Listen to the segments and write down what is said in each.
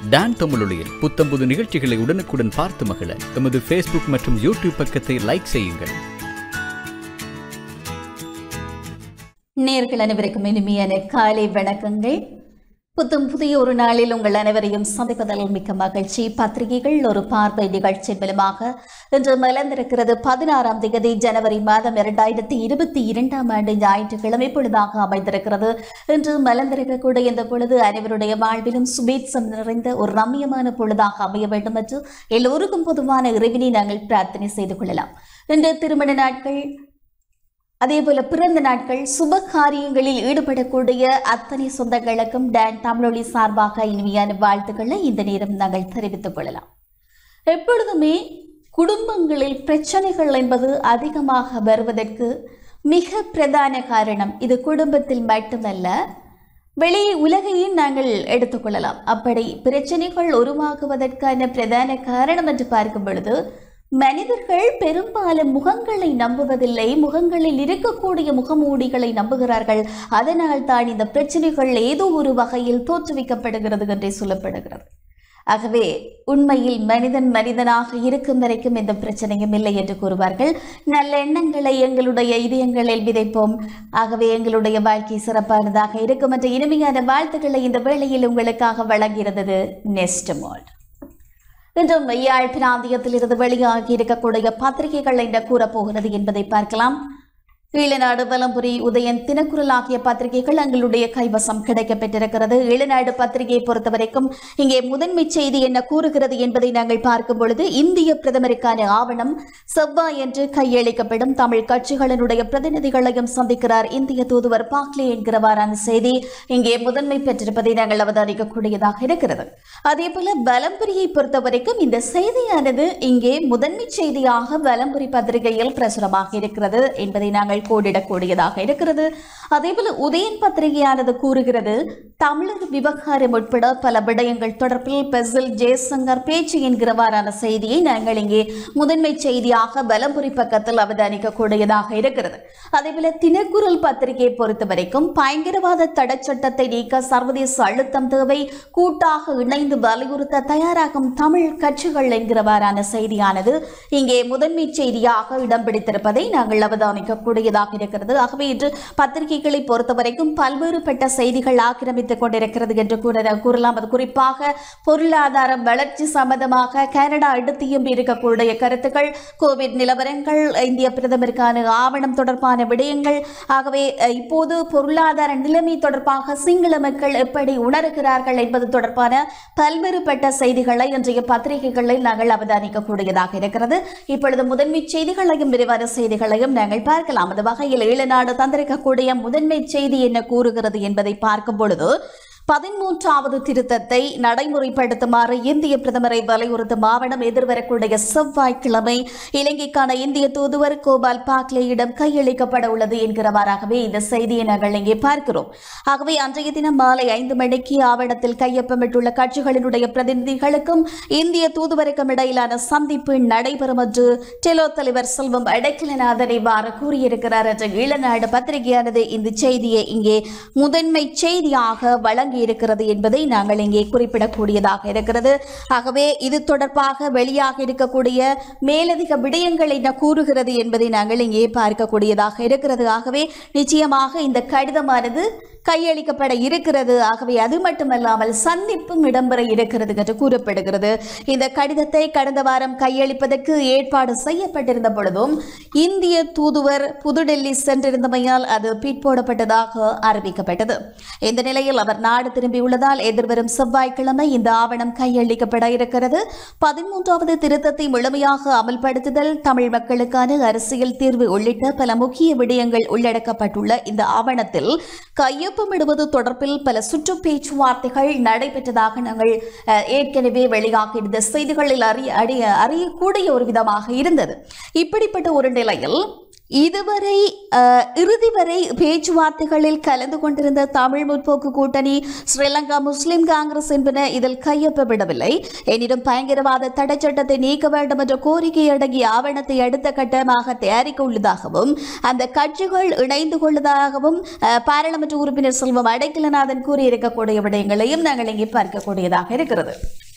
Don தமிழொலியில் புத்தம்புது நிகழ்ச்சிகளை உடனுக்குடன் பார்த்து மகிழ எமது ஃபேஸ்புக் மற்றும் யூடியூப் பக்கத்தை லைக் செய்யுங்கள் நேர்கள் அனைவருக்கும் இனிமையான காலை வணக்கங்கள் புத்தம் புதிய ஒரு நாளில் உங்கள் அனைவரையும் சந்திப்பதில் மிக்க மகிழ்ச்சி பத்திரிகைகள் ஒரு பார்வை நிகழ்ச்சி மூலமாக இன்று மலர்ந்திருக்கிறது பதினாறாம் தேதி ஜனவரி மாதம் இரண்டாயிரத்தி இருபத்தி இரண்டாம் ஆண்டு ஞாயிற்றுக்கிழமை பொழுதாக அமைந்திருக்கிறது இன்று மலர்ந்திருக்கக்கூடிய இந்த பொழுது அனைவருடைய வாழ்விலும் சுபீட்சம் நிறைந்த ஒரு ரம்மியமான பொழுதாக அமைய வேண்டும் என்று எல்லோருக்கும் பொதுவான இறைவினை நாங்கள் பிரார்த்தனை செய்து கொள்ளலாம் இன்று திருமண நாட்கள் அதே போல பிறந்த நாட்கள் சுப காரியங்களில் ஈடுபடக்கூடிய அத்தனை சொந்தங்களுக்கும் டான் தமிழொலி சார்பாக இனிமையான வாழ்த்துக்களை இந்த நேரம் நாங்கள் தெரிவித்துக் கொள்ளலாம் எப்பொழுதுமே குடும்பங்களில் பிரச்சனைகள் என்பது அதிகமாக வருவதற்கு மிக பிரதான காரணம் இது குடும்பத்தில் மட்டுமல்ல வெளி உலகையும் நாங்கள் எடுத்துக்கொள்ளலாம் அப்படி பிரச்சனைகள் உருவாகுவதற்கான பிரதான காரணம் என்று பார்க்கும் பொழுது மனிதர்கள் பெரும்பாலும் முகங்களை நம்புவதில்லை முகங்களில் இருக்கக்கூடிய முகமூடிகளை நம்புகிறார்கள் அதனால் தான் இந்த பிரச்சனைகள் ஏதோ ஒரு வகையில் தோற்றுவிக்கப்படுகிறது என்றே சொல்லப்படுகிறது ஆகவே உண்மையில் மனிதன் மனிதனாக இருக்கும் வரைக்கும் எந்த பிரச்சனையும் இல்லை என்று கூறுவார்கள் நல்ல எண்ணங்களை எங்களுடைய இதயங்களில் விதைப்போம் ஆகவே எங்களுடைய வாழ்க்கை சிறப்பானதாக இருக்கும் என்ற இனிமையான வாழ்த்துக்களை இந்த வேளையில் உங்களுக்காக வழங்கியிருந்தது நெஸ்ட் மோல்ட் இன்றும் யாழ் பிராந்தியத்திலிருந்து வெளியாகி இருக்கக்கூடிய பத்திரிகைகள் என்ன கூறப்போகிறது என்பதை பார்க்கலாம் ஈழநாடு வலம்புரி உதயன் தினக்குரல் ஆகிய பத்திரிகைகள் எங்களுடைய கைவசம் கிடைக்கப்பெற்றிருக்கிறது ஈழநாடு பத்திரிகையை பொறுத்தவரைக்கும் இங்கே முதன்மை செய்தி என்ன கூறுகிறது என்பதை நாங்கள் பார்க்கும் பொழுது இந்திய பிரதமருக்கான ஆவணம் செவ்வாய் என்று கையளிக்கப்படும் தமிழ் கட்சிகளினுடைய பிரதிநிதிகளையும் சந்திக்கிறார் இந்திய தூதுவர் பாக்லே என்கிறவாறான செய்தி இங்கே முதன்மை பெற்றிருப்பதை நாங்கள் அவதானிக்கக்கூடியதாக இருக்கிறது அதே போல வலம்புரியை பொறுத்தவரைக்கும் இந்த செய்தியானது இங்கே முதன்மை செய்தியாக வலம்புரி பத்திரிகையில் பிரசுரமாக இருக்கிறது என்பதை நாங்கள் கோடிடக்கூடியதாக இருக்கிறது அதேபோல உதயன் பத்திரிகையானது கூறுகிறது தமிழர் விவகாரம் உட்பட பல விடயங்கள் தொடர்பில் பெசில் ஜெயசங்கர் பேச்சு என்கிறவாறான செய்தியை நாங்கள் இங்கே முதன்மை செய்தியாக வலம்புரி பக்கத்தில் அவதானிக்கக்கூடியதாக இருக்கிறது அதேபோல தினக்குரல் பத்திரிகையை பொறுத்தவரைக்கும் பயங்கரவாத தடை சட்டத்தை நீக்க சர்வதேச அழுத்தம் தேவை கூட்டாக இணைந்து வலியுறுத்த தயாராகும் தமிழ் கட்சிகள் என்கிறவாறான செய்தியானது இங்கே முதன்மை செய்தியாக இடம் பிடித்திருப்பதை நாங்கள் அவதானிக்கக்கூடியதாக இருக்கிறது ஆகவே இன்று பத்திரிகைகளை பொறுத்தவரைக்கும் பல்வேறுபட்ட செய்திகள் ஆக்கிரமித்துக் கொண்டிருக்கிறது என்று கூற கூறலாம் அது குறிப்பாக பொருளாதாரம் வளர்ச்சி சம்பந்தமாக கனடா அடுத்தியும் இருக்கக்கூடிய கருத்துக்கள் கோவிட் நிலவரங்கள் இந்திய பிரதமருக்கான ஆவணம் தொடர்பான விடயங்கள் ஆகவே அஹ், இப்போது பொருளாதார நிலைமை தொடர்பாக சிங்கள மக்கள் எப்படி உணர்கிறார்கள் என்பது தொடர்பான பல்வேறுபட்ட செய்திகளை இன்றைய பத்திரிகைகளில் நாங்கள் அவதானிக்கக்கூடியதாக இருக்கிறது இப்பொழுது முதன்மை செய்திகளையும் விரிவான செய்திகளையும் நாங்கள் பார்க்கலாம் அந்த வகையில் ஈழநாடு தந்திருக்கக்கூடிய முதன்மை செய்தி என்ன கூறுகிறது என்பதை பார்க்கும் பொழுது பதிமூன்றாவது திருத்தத்தை நடைமுறைப்படுத்துமாறு இந்திய பிரதமரை வலியுறுத்தும் ஆவணம் எதிர்வரக்கூடிய செவ்வாய்க்கிழமை இலங்கைக்கான இந்திய தூதுவர் கோபால் பாக்லேயிடம் கையளிக்கப்பட உள்ளது என்கிறவாறாகவே இந்த செய்தியை நாங்கள் இங்கே பார்க்கிறோம் ஆகவே அன்றைய தினம் மாலை ஐந்து மணிக்கு ஆவணத்தில் கையொப்பமிட்டுள்ள கட்சிகளினுடைய பிரதிநிதிகளுக்கும் இந்திய தூதுவருக்கும் இடையிலான சந்திப்பு நடைபெறும் என்று டெலோ தலைவர் செல்வம் அடைக்கலநாதன் இவ்வாறு கூறியிருக்கிறார் என்ற ஈழநாடு பத்திரிகையானது இந்த செய்தியை இங்கே முதன்மை செய்தியாக வழங்கி இருக்கிறது என்பதை நாங்கள் இங்கே குறிப்பிடக்கூடியதாக இருக்கிறது ஆகவே இது தொடர்பாக வெளியாக இருக்கக்கூடிய மேலதிக விடயங்கள் என்ன கூறுகிறது என்பதை நாங்கள் இங்கே பார்க்கக்கூடியதாக இருக்கிறது ஆகவே நிச்சயமாக இந்த கடிதமானது கையளிக்கப்பட இருக்கிறது ஆகவே அது மட்டுமல்லாமல் சந்திப்பும் இடம்பெற இருக்கிறது என்று கூறப்படுகிறது இந்த கடிதத்தை கடந்த வாரம் கையளிப்பதற்கு ஏற்பாடு செய்யப்பட்டிருந்த பொழுதும் இந்திய தூதுவர் புதுடெல்லி சென்றிருந்தமையால் அது பிற்போடப்பட்டதாக அறிவிக்கப்பட்டது இந்த நிலையில் அவர் நாடு திரும்பியுள்ளதால் எதிர்வரும் செவ்வாய்க்கிழமை இந்த ஆவணம் கையளிக்கப்பட இருக்கிறது பதிமூன்றாவது திருத்தத்தை முழுமையாக அமல்படுத்துதல் தமிழ் மக்களுக்கான அரசியல் தீர்வு உள்ளிட்ட பல முக்கிய விடயங்கள் உள்ளடக்கப்பட்டுள்ள இந்த ஆவணத்தில் கையொப்பமிடுவது தொடர்பில் பல சுற்று பேச்சுவார்த்தைகள் நடைபெற்றதாக நாங்கள் அஹ், ஏற்கனவே வெளியாகியிருந்த செய்திகளில் அறிய அறிய அறியக்கூடிய ஒரு விதமாக இருந்தது இப்படிப்பட்ட ஒரு நிலையில் இதுவரை அஹ், இறுதி வரை பேச்சுவார்த்தைகளில் கலந்து கொண்டிருந்த தமிழ் முற்போக்கு கூட்டணி ஸ்ரீலங்கா முஸ்லிம் காங்கிரஸ் என்பன இதில் கையொப்பமிடவில்லை எனினும் பயங்கரவாத தடை சட்டத்தை நீக்க வேண்டும் என்ற கோரிக்கை அடங்கிய ஆவணத்தை அடுத்த கட்டமாக தயாரிக்க உள்ளதாகவும் அந்த கட்சிகள் இணைந்து கொள்வதாகவும் அஹ், பாராளுமன்ற உறுப்பினர் செல்வம் அடைக்கலநாதன் கூறியிருக்கக்கூடிய விடயங்களையும் நாங்கள் இங்கே பார்க்கக்கூடியதாக இருக்கிறது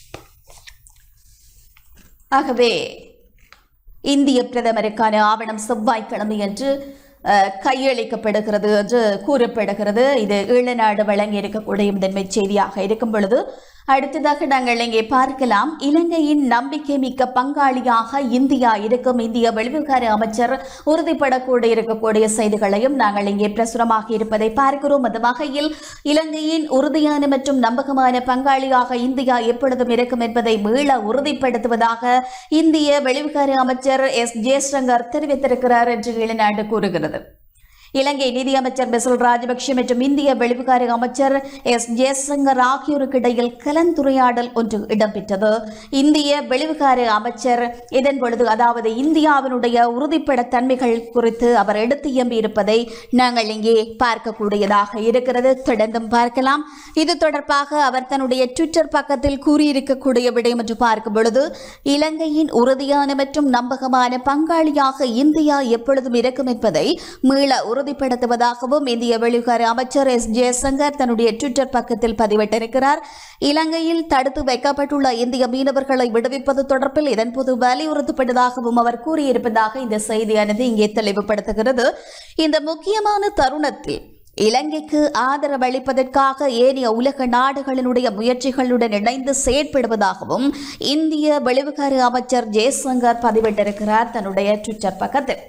ஆகவே இந்திய பிரதமருக்கான ஆவணம் செவ்வாய்க்கிழமை என்று அஹ், கையளிக்கப்படுகிறது என்று கூறப்படுகிறது இது ஈழநாடு வழங்கி இருக்கக்கூடிய முதன்மை செய்தியாக இருக்கும் பொழுது அடுத்ததாக நாங்கள் இங்கே பார்க்கலாம் இலங்கையின் நம்பிக்கை மிக்க பங்காளியாக இந்தியா இருக்கும் இந்திய வெளிவிவகார அமைச்சர் உறுதிப்படக்கூடிய இருக்கக்கூடிய செய்திகளையும் நாங்கள் இங்கே பிரசுரமாக இருப்பதை பார்க்கிறோம் அந்த வகையில் இலங்கையின் உறுதியான மற்றும் நம்பகமான பங்காளியாக இந்தியா எப்பொழுதும் இருக்கும் என்பதை மீள உறுதிப்படுத்துவதாக இந்திய வெளிவிவகார அமைச்சர் எஸ் ஜெயசங்கர் தெரிவித்திருக்கிறார் என்று இளநாடு கூறுகிறது இலங்கை நிதியமைச்சர் பெசல் ராஜபக்ஷ மற்றும் இந்திய வெளிவிகார அமைச்சர் எஸ் ஜெயசங்கர் ஆகியோருக்கு இடையில் கலந்துரையாடல் ஒன்று இடம்பெற்றது இந்திய வெளிவிகார அமைச்சர் இதன் பொழுது அதாவது இந்தியாவினுடைய உறுதிப்பட தன்மைகள் குறித்து அவர் எடுத்து இயம்பியிருப்பதை நாங்கள் இங்கே பார்க்கக்கூடியதாக இருக்கிறது தொடர்ந்தும் பார்க்கலாம் இது தொடர்பாக அவர் தன்னுடைய ட்விட்டர் பக்கத்தில் கூறியிருக்கக்கூடிய விடயம் என்று பார்க்கும் பொழுது இலங்கையின் உறுதியான மற்றும் நம்பகமான பங்காளியாக இந்தியா எப்பொழுதும் இருக்கும் என்பதை மீள உறுதிப்படுத்துவதாகவும் இந்திய வெளிவிகார அமைச்சர் எஸ் ஜெயசங்கர் தன்னுடைய ட்விட்டர் பக்கத்தில் பதிவிட்டிருக்கிறார் இலங்கையில் தடுத்து வைக்கப்பட்டுள்ள இந்திய மீனவர்களை விடுவிப்பது தொடர்பில் இதன்போது வலியுறுத்தப்பட்டதாகவும் அவர் கூறியிருப்பதாக இந்த செய்தியானது இங்கே தெளிவுபடுத்துகிறது இந்த முக்கியமான தருணத்தில் இலங்கைக்கு ஆதரவளிப்பதற்காக ஏனைய உலக நாடுகளினுடைய முயற்சிகளுடன் இணைந்து செயற்படுவதாகவும் இந்திய வெளிவிகார அமைச்சர் ஜெயசங்கர் பதிவிட்டிருக்கிறார் தன்னுடைய ட்விட்டர் பக்கத்தில்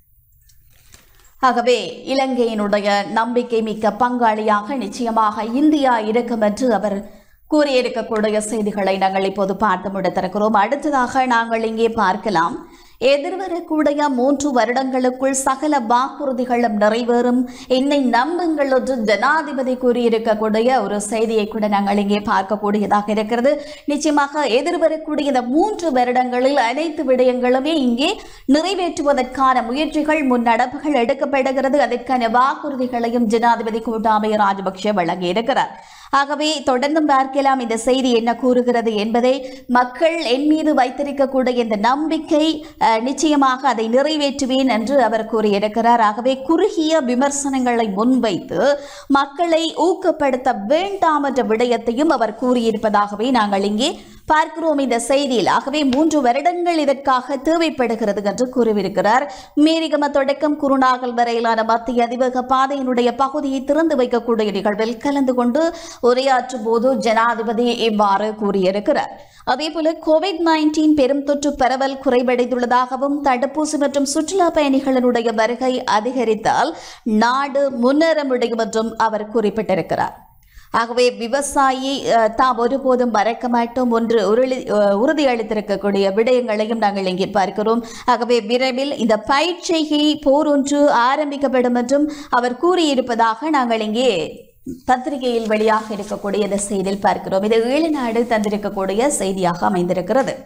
ஆகவே இலங்கையினுடைய நம்பிக்கை மிக்க பங்காளியாக நிச்சயமாக இந்தியா இருக்கும் என்று அவர் கூறியிருக்கக்கூடிய செய்திகளை நாங்கள் இப்போது பார்த்து முடித்திருக்கிறோம் அடுத்ததாக நாங்கள் இங்கே பார்க்கலாம் எதிர்வரக்கூடிய மூன்று வருடங்களுக்குள் சகல வாக்குறுதிகளும் நிறைவேறும் என்னை நம்புங்கள் என்று ஜனாதிபதி கூறியிருக்கக்கூடிய ஒரு செய்தியை கூட நாங்கள் இங்கே பார்க்கக்கூடியதாக இருக்கிறது நிச்சயமாக எதிர்வரக்கூடிய இந்த மூன்று வருடங்களில் அனைத்து விடயங்களுமே இங்கே நிறைவேற்றுவதற்கான முயற்சிகள் முன்னெடுப்புகள் எடுக்கப்படுகிறது அதற்கான வாக்குறுதிகளையும் ஜனாதிபதி கூட்டாமைய ராஜபக்ஷ வழங்கியிருக்கிறார் ஆகவே தொடர்ந்தும் பார்க்கலாம் இந்த செய்தி என்ன கூறுகிறது என்பதை மக்கள் என் மீது வைத்திருக்கக்கூடிய இந்த நம்பிக்கை அஹ், நிச்சயமாக அதை நிறைவேற்றுவேன் என்று அவர் கூறியிருக்கிறார் ஆகவே குறுகிய விமர்சனங்களை முன்வைத்து மக்களை ஊக்கப்படுத்த வேண்டாம் என்ற விடயத்தையும் அவர் கூறியிருப்பதாகவே நாங்கள் இங்கே பார்க்கிறோம் இந்த செய்தியில் ஆகவே மூன்று வருடங்கள் இதற்காக தேவைப்படுகிறது என்று கூறியிருக்கிறார் மேரிகம தொடக்கம் குருநாகல் வரையிலான மத்திய அதிவேக பாதையினுடைய பகுதியை திறந்து வைக்கக்கூடிய நிகழ்வில் கலந்து கொண்டு உரையாற்றும் போது ஜனாதிபதி இவ்வாறு கூறியிருக்கிறார் அதேபோல கோவிட் நைன்டீன் பெரும் தொற்று பரவல் குறைவடைந்துள்ளதாகவும் தடுப்பூசி மற்றும் சுற்றுலா பயணிகளினுடைய வருகை அதிகரித்தால் நாடு முன்னேற முடியும் என்றும் அவர் குறிப்பிட்டிருக்கிறார் ஆகவே விவசாயி அஹ், தாம் ஒருபோதும் மறக்க மாட்டோம் ஒன்று உறுதி அஹ், உறுதியளித்திருக்கக்கூடிய விடயங்களையும் நாங்கள் இங்கே பார்க்கிறோம் ஆகவே விரைவில் இந்த பயிற்சிகை போர் ஒன்று ஆரம்பிக்கப்படும் என்றும் அவர் கூறியிருப்பதாக நாங்கள் இங்கே பத்திரிகையில் வெளியாக இருக்கக்கூடிய இந்த செய்தியில் பார்க்கிறோம் இது ஈழநாடு தந்திருக்கக்கூடிய செய்தியாக அமைந்திருக்கிறது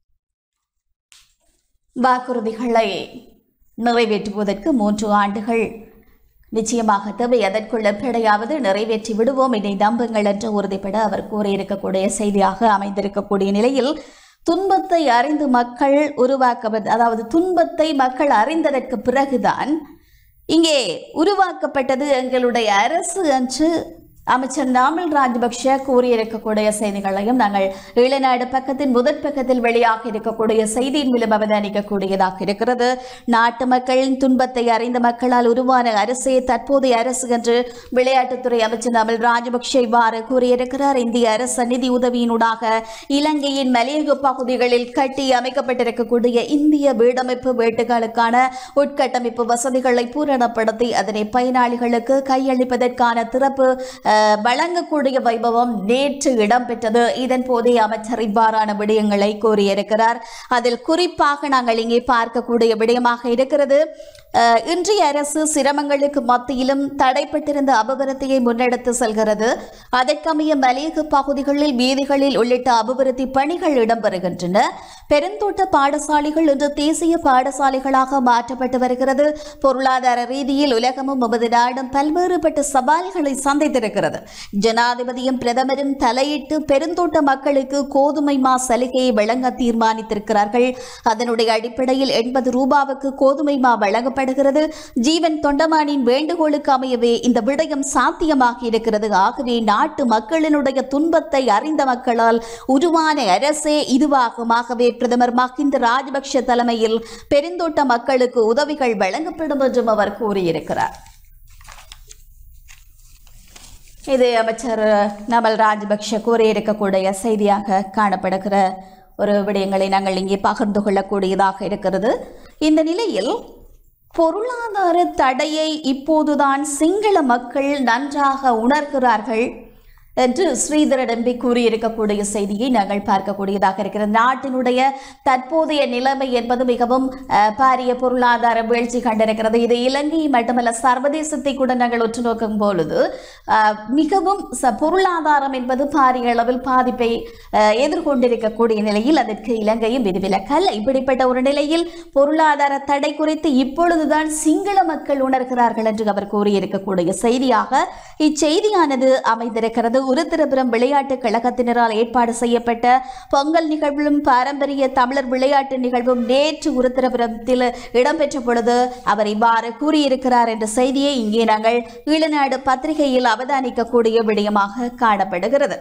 வாக்குறுதிகளை நிறைவேற்றுவதற்கு மூன்று ஆண்டுகள் நிச்சயமாக தேவை அதற்குள் எப்படியாவது நிறைவேற்றி விடுவோம் என்னை நம்புங்கள் என்று உறுதிப்பட அவர் கூறியிருக்கக்கூடிய செய்தியாக அமைந்திருக்கக்கூடிய நிலையில் துன்பத்தை அறிந்து மக்கள் உருவாக்க அதாவது துன்பத்தை மக்கள் அறிந்ததற்கு பிறகுதான் இங்கே உருவாக்கப்பட்டது எங்களுடைய அரசு என்று அமைச்சர் நாமல் ராஜபக்ஷ கூறியிருக்கக்கூடிய செய்திகளையும் நாங்கள் ஈழநாடு பக்கத்தின் முதற் பக்கத்தில் வெளியாக இருக்கக்கூடிய செய்தியின் மூலம் அவதானிக்கக்கூடியதாக இருக்கிறது நாட்டு மக்களின் துன்பத்தை அறிந்த மக்களால் உருவான அரசே தற்போதைய அரசு என்று விளையாட்டுத்துறை அமைச்சர் நாமல் ராஜபக்ஷ இவ்வாறு கூறியிருக்கிறார் இந்திய அரசு நிதி உதவியினூடாக இலங்கையின் மலையக பகுதிகளில் கட்டி அமைக்கப்பட்டிருக்கக்கூடிய இந்திய வீடமைப்பு வீட்டுகளுக்கான உட்கட்டமைப்பு வசதிகளை பூரணப்படுத்தி அதனை பயனாளிகளுக்கு கையளிப்பதற்கான திறப்பு அஹ், வழங்கக்கூடிய வைபவம் நேற்று இடம்பெற்றது இதன் போதே அமைச்சர் இவ்வாறான விடயங்களை கூறியிருக்கிறார் அதில் குறிப்பாக நாங்கள் இங்கே பார்க்கக்கூடிய விடயமாக இருக்கிறது அஹ், இன்றைய அரசு சிரமங்களுக்கு மத்தியிலும் தடைப்பட்டிருந்த அபிவிருத்தியை முன்னெடுத்து செல்கிறது அதற்கமைய மலையக பகுதிகளில் வீதிகளில் உள்ளிட்ட அபிவிருத்தி பணிகள் இடம்பெறுகின்றன பெருந்தோட்ட பாடசாலைகள் இன்று தேசிய பாடசாலைகளாக மாற்றப்பட்டு வருகிறது பொருளாதார ரீதியில் உலகமும் நமது நாடும் பல்வேறுபட்ட சவால்களை சந்தித்திருக்கிறது ஜனாதிபதியும் பிரதமரும் தலையிட்டு பெருந்தோட்ட மக்களுக்கு கோதுமை மா சலுகையை வழங்க தீர்மானித்திருக்கிறார்கள் அதனுடைய அடிப்படையில் எண்பது ரூபாவுக்கு கோதுமை மா வழங்கப்படுகிறது ஜீவன் தொண்டமானின் வேண்டுகோளுக்கு அமையவே இந்த விடயம் சாத்தியமாகி இருக்கிறது ஆகவே நாட்டு மக்களினுடைய துன்பத்தை அறிந்த மக்களால் உருவான அரசே இதுவாகும் ஆகவே பிரதமர் மஹிந்த ராஜபக்ஷ தலைமையில் பெருந்தோட்ட மக்களுக்கு உதவிகள் வழங்கப்படும் என்றும் அவர் கூறியிருக்கிறார் இது அமைச்சர் நமல் ராஜபக்ஷ கூறியிருக்கக்கூடிய செய்தியாக காணப்படுகிற ஒரு விடயங்களை நாங்கள் இங்கே பகிர்ந்து கொள்ளக்கூடியதாக இருக்கிறது இந்த நிலையில் பொருளாதார தடையை இப்போதுதான் சிங்கள மக்கள் நன்றாக உணர்கிறார்கள் என்று ஸ்ரீதரன் எம்பி கூறியிருக்கக்கூடிய செய்தியை நாங்கள் பார்க்கக்கூடியதாக இருக்கிறது நாட்டினுடைய தற்போதைய நிலைமை என்பது மிகவும் அஹ், பாரிய பொருளாதார வீழ்ச்சி கண்டிருக்கிறது இது இலங்கை மட்டுமல்ல சர்வதேசத்தை கூட நாங்கள் உற்று நோக்கும் பொழுது அஹ், மிகவும் ச- பொருளாதாரம் என்பது பாரிய அளவில் பாதிப்பை அஹ், எதிர்கொண்டிருக்கக்கூடிய நிலையில் அதற்கு இலங்கையும் விதிவிலக்கல்ல இப்படிப்பட்ட ஒரு நிலையில் பொருளாதார தடை குறித்து இப்பொழுதுதான் சிங்கள மக்கள் உணர்கிறார்கள் என்று அவர் கூறியிருக்கக்கூடிய செய்தியாக இச்செய்தியானது அமைந்திருக்கிறது உருத்திரபுரம் விளையாட்டுக் கழகத்தினரால் ஏற்பாடு செய்யப்பட்ட பொங்கல் நிகழ்வும் பாரம்பரிய தமிழர் விளையாட்டு நிகழ்வும் நேற்று உருத்திரபுரத்தில் இடம்பெற்ற பொழுது அவர் இவ்வாறு கூறியிருக்கிறார் என்ற செய்தியை இங்கே நாங்கள் ஈழநாடு பத்திரிகையில் அவதானிக்கக்கூடிய விடயமாக காணப்படுகிறது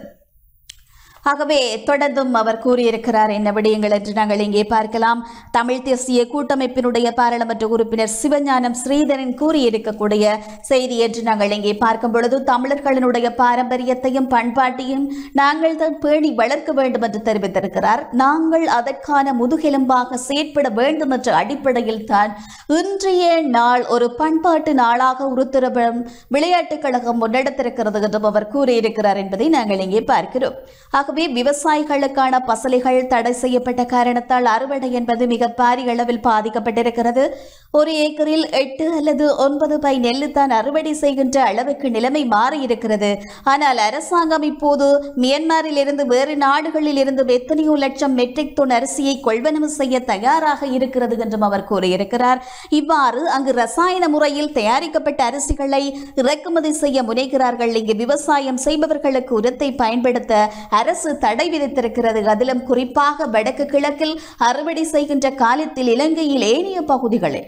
ஆகவே தொடர்ந்தும் அவர் கூறியிருக்கிறார் என்ன விடயங்கள் என்று நாங்கள் இங்கே பார்க்கலாம் தமிழ் தேசிய கூட்டமைப்பினுடைய பாராளுமன்ற உறுப்பினர் சிவஞானம் ஸ்ரீதரன் கூறியிருக்கக்கூடிய செய்தி என்று நாங்கள் இங்கே பார்க்கும் பொழுது தமிழர்களினுடைய பாரம்பரியத்தையும் பண்பாட்டையும் நாங்கள் தான் பேணி வளர்க்க வேண்டும் என்று தெரிவித்திருக்கிறார் நாங்கள் அதற்கான முதுகெலும்பாக செயற்பட வேண்டும் என்ற அடிப்படையில் தான் இன்றைய நாள் ஒரு பண்பாட்டு நாளாக உருத்திரபுரம் விளையாட்டுக் கழகம் முன்னெடுத்திருக்கிறது என்றும் அவர் கூறியிருக்கிறார் என்பதை நாங்கள் இங்கே பார்க்கிறோம் ஆகவே விவசாயிகளுக்கான பசலைகள் தடை செய்யப்பட்ட காரணத்தால் அறுவடை என்பது மிக பாரிய அளவில் பாதிக்கப்பட்டிருக்கிறது ஒரு ஏக்கரில் எட்டு அல்லது ஒன்பது பை நெல்லு தான் அறுவடை செய்கின்ற அளவுக்கு நிலைமை மாறியிருக்கிறது ஆனால் அரசாங்கம் இப்போது மியன்மாரில் இருந்து வேறு நாடுகளில் இருந்து எத்தனையோ லட்சம் மெட்ரிக் டன் அரிசியை கொள்வனவு செய்ய தயாராக இருக்கிறது என்றும் அவர் கூறியிருக்கிறார் இவ்வாறு அங்கு ரசாயன முறையில் தயாரிக்கப்பட்ட அரிசிகளை இறக்குமதி செய்ய முனைகிறார்கள் இங்கு விவசாயம் செய்பவர்களுக்கு உரத்தை பயன்படுத்த அரசு தடை விதித்திருக்கிறது அதிலும் குறிப்பாக வடக்கு கிழக்கில் அறுவடை செய்கின்ற காலத்தில் இலங்கையில் ஏனைய பகுதிகளில்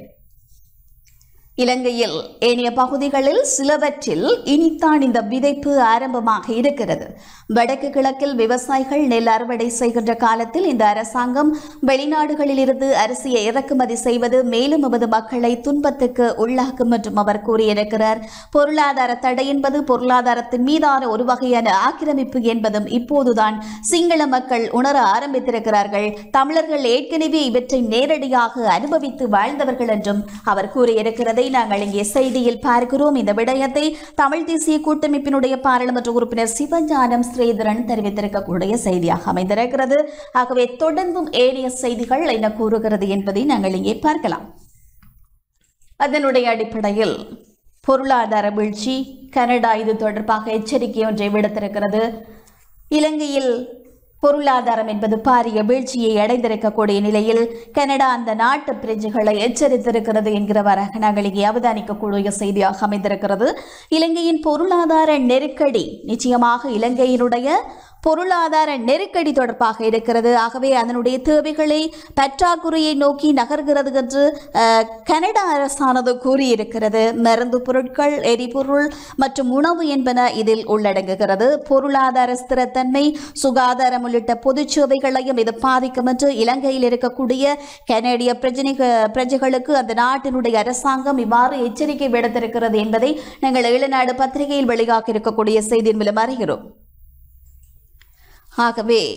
இலங்கையில் ஏனைய பகுதிகளில் சிலவற்றில் இனித்தான் இந்த விதைப்பு ஆரம்பமாக இருக்கிறது வடக்கு கிழக்கில் விவசாயிகள் நெல் அறுவடை செய்கின்ற காலத்தில் இந்த அரசாங்கம் வெளிநாடுகளில் இருந்து அரிசியை இறக்குமதி செய்வது மேலும் நமது மக்களை துன்பத்துக்கு உள்ளாக்கும் என்றும் அவர் கூறியிருக்கிறார் பொருளாதார தடை என்பது பொருளாதாரத்தின் மீதான ஒரு வகையான ஆக்கிரமிப்பு என்பதும் இப்போதுதான் சிங்கள மக்கள் உணர ஆரம்பித்திருக்கிறார்கள் தமிழர்கள் ஏற்கனவே இவற்றை நேரடியாக அனுபவித்து வாழ்ந்தவர்கள் என்றும் அவர் கூறியிருக்கிறதை நாங்கள் இங்கே செய்தியில் பார்க்கிறோம் இந்த விடயத்தை தமிழ் தேசிய கூட்டமைப்பினுடைய பாராளுமன்ற உறுப்பினர் சிவஞானம் ஸ்ரீதரன் தெரிவித்திருக்கக்கூடிய செய்தியாக அமைந்திருக்கிறது ஆகவே தொடர்ந்தும் ஏனைய செய்திகள் என்ன கூறுகிறது என்பதை நாங்கள் இங்கே பார்க்கலாம் அதனுடைய அடிப்படையில் பொருளாதார வீழ்ச்சி கனடா இது தொடர்பாக எச்சரிக்கை ஒன்றை விடுத்திருக்கிறது இலங்கையில் பொருளாதாரம் என்பது பாரிய வீழ்ச்சியை அடைந்திருக்கக்கூடிய நிலையில் கனடா அந்த நாட்டு பிரஜைகளை எச்சரித்திருக்கிறது என்கிறவராக நாங்கள் இங்கே அவதானிக்கக்கூடிய செய்தியாக அமைந்திருக்கிறது இலங்கையின் பொருளாதார நெருக்கடி நிச்சயமாக இலங்கையினுடைய பொருளாதார நெருக்கடி தொடர்பாக இருக்கிறது ஆகவே அதனுடைய தேவைகளை பற்றாக்குறையை நோக்கி நகர்கிறது என்று அஹ், கனடா அரசானது கூறியிருக்கிறது மருந்து பொருட்கள் எரிபொருள் மற்றும் உணவு என்பன இதில் உள்ளடங்குகிறது பொருளாதார ஸ்திரத்தன்மை சுகாதாரம் உள்ளிட்ட பொதுச் சேவைகளையும் இது பாதிக்கும் என்று இலங்கையில் இருக்கக்கூடிய கனடிய பிரஜனை பிரஜைகளுக்கு அந்த நாட்டினுடைய அரசாங்கம் இவ்வாறு எச்சரிக்கை விடுத்திருக்கிறது என்பதை நாங்கள் ஈழநாடு பத்திரிகையில் வெளியாக இருக்கக்கூடிய செய்தியின் மூலம் அறிகிறோம் ஆகவே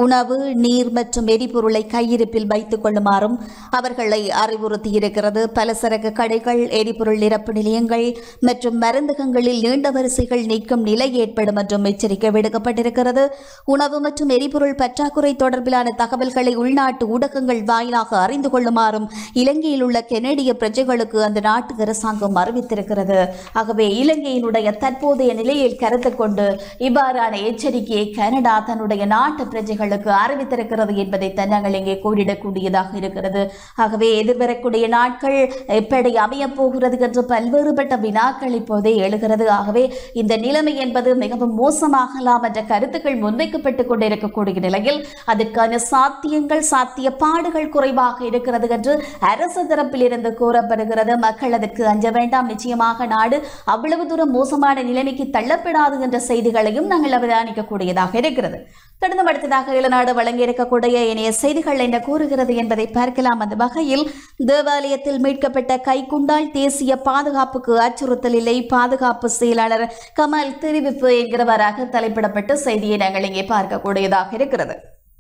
உணவு நீர் மற்றும் எரிபொருளை கையிருப்பில் வைத்துக் கொள்ளுமாறும் அவர்களை அறிவுறுத்தியிருக்கிறது பலசரக்கு கடைகள் எரிபொருள் நிரப்பு நிலையங்கள் மற்றும் மருந்தகங்களில் நீண்ட வரிசைகள் நீக்கும் நிலை ஏற்படும் என்றும் எச்சரிக்கை விடுக்கப்பட்டிருக்கிறது உணவு மற்றும் எரிபொருள் பற்றாக்குறை தொடர்பிலான தகவல்களை உள்நாட்டு ஊடகங்கள் வாயிலாக அறிந்து கொள்ளுமாறும் இலங்கையில் உள்ள கெனடிய பிரஜைகளுக்கு அந்த நாட்டு அரசாங்கம் அறிவித்திருக்கிறது ஆகவே இலங்கையினுடைய தற்போதைய நிலையில் கருத்தில் கொண்டு இவ்வாறான எச்சரிக்கையை கனடா தன்னுடைய நாட்டு பிரஜைகளுக்கு அறிவித்திருக்கிறது என்பதை தான் நாங்கள் இங்கே கூறிடக்கூடியதாக இருக்கிறது ஆகவே எதிர்வரக்கூடிய நாட்கள் எப்படி அமையப் போகிறது என்று பல்வேறுபட்ட வினாக்கள் இப்போதே எழுகிறது ஆகவே இந்த நிலைமை என்பது மிகவும் மோசமாகலாம் என்ற கருத்துக்கள் முன்வைக்கப்பட்டுக் கொண்டிருக்கக்கூடிய நிலையில் அதற்கான சாத்தியங்கள் சாத்தியப்பாடுகள் குறைவாக இருக்கிறது என்று அரசு தரப்பிலிருந்து கூறப்படுகிறது மக்கள் அதற்கு அஞ்ச வேண்டாம் நிச்சயமாக நாடு அவ்வளவு தூரம் மோசமான நிலைமைக்கு தள்ளப்படாது என்ற செய்திகளையும் நாங்கள் அவதானிக்கக்கூடியதாக இருக்கிறது தொடர்ந்து அடுத்ததாக இளநாடு வழங்கியிருக்கக்கூடிய இணைய செய்திகள் என்ன கூறுகிறது என்பதை பார்க்கலாம் அந்த வகையில் தேவாலயத்தில் மீட்கப்பட்ட கைக்குண்டால் தேசிய பாதுகாப்புக்கு அச்சுறுத்தல் இல்லை பாதுகாப்பு செயலாளர் கமல் தெரிவிப்பு என்கிறவராக தலைப்பிடப்பட்ட செய்தியை நாங்கள் இங்கே பார்க்கக்கூடியதாக இருக்கிறது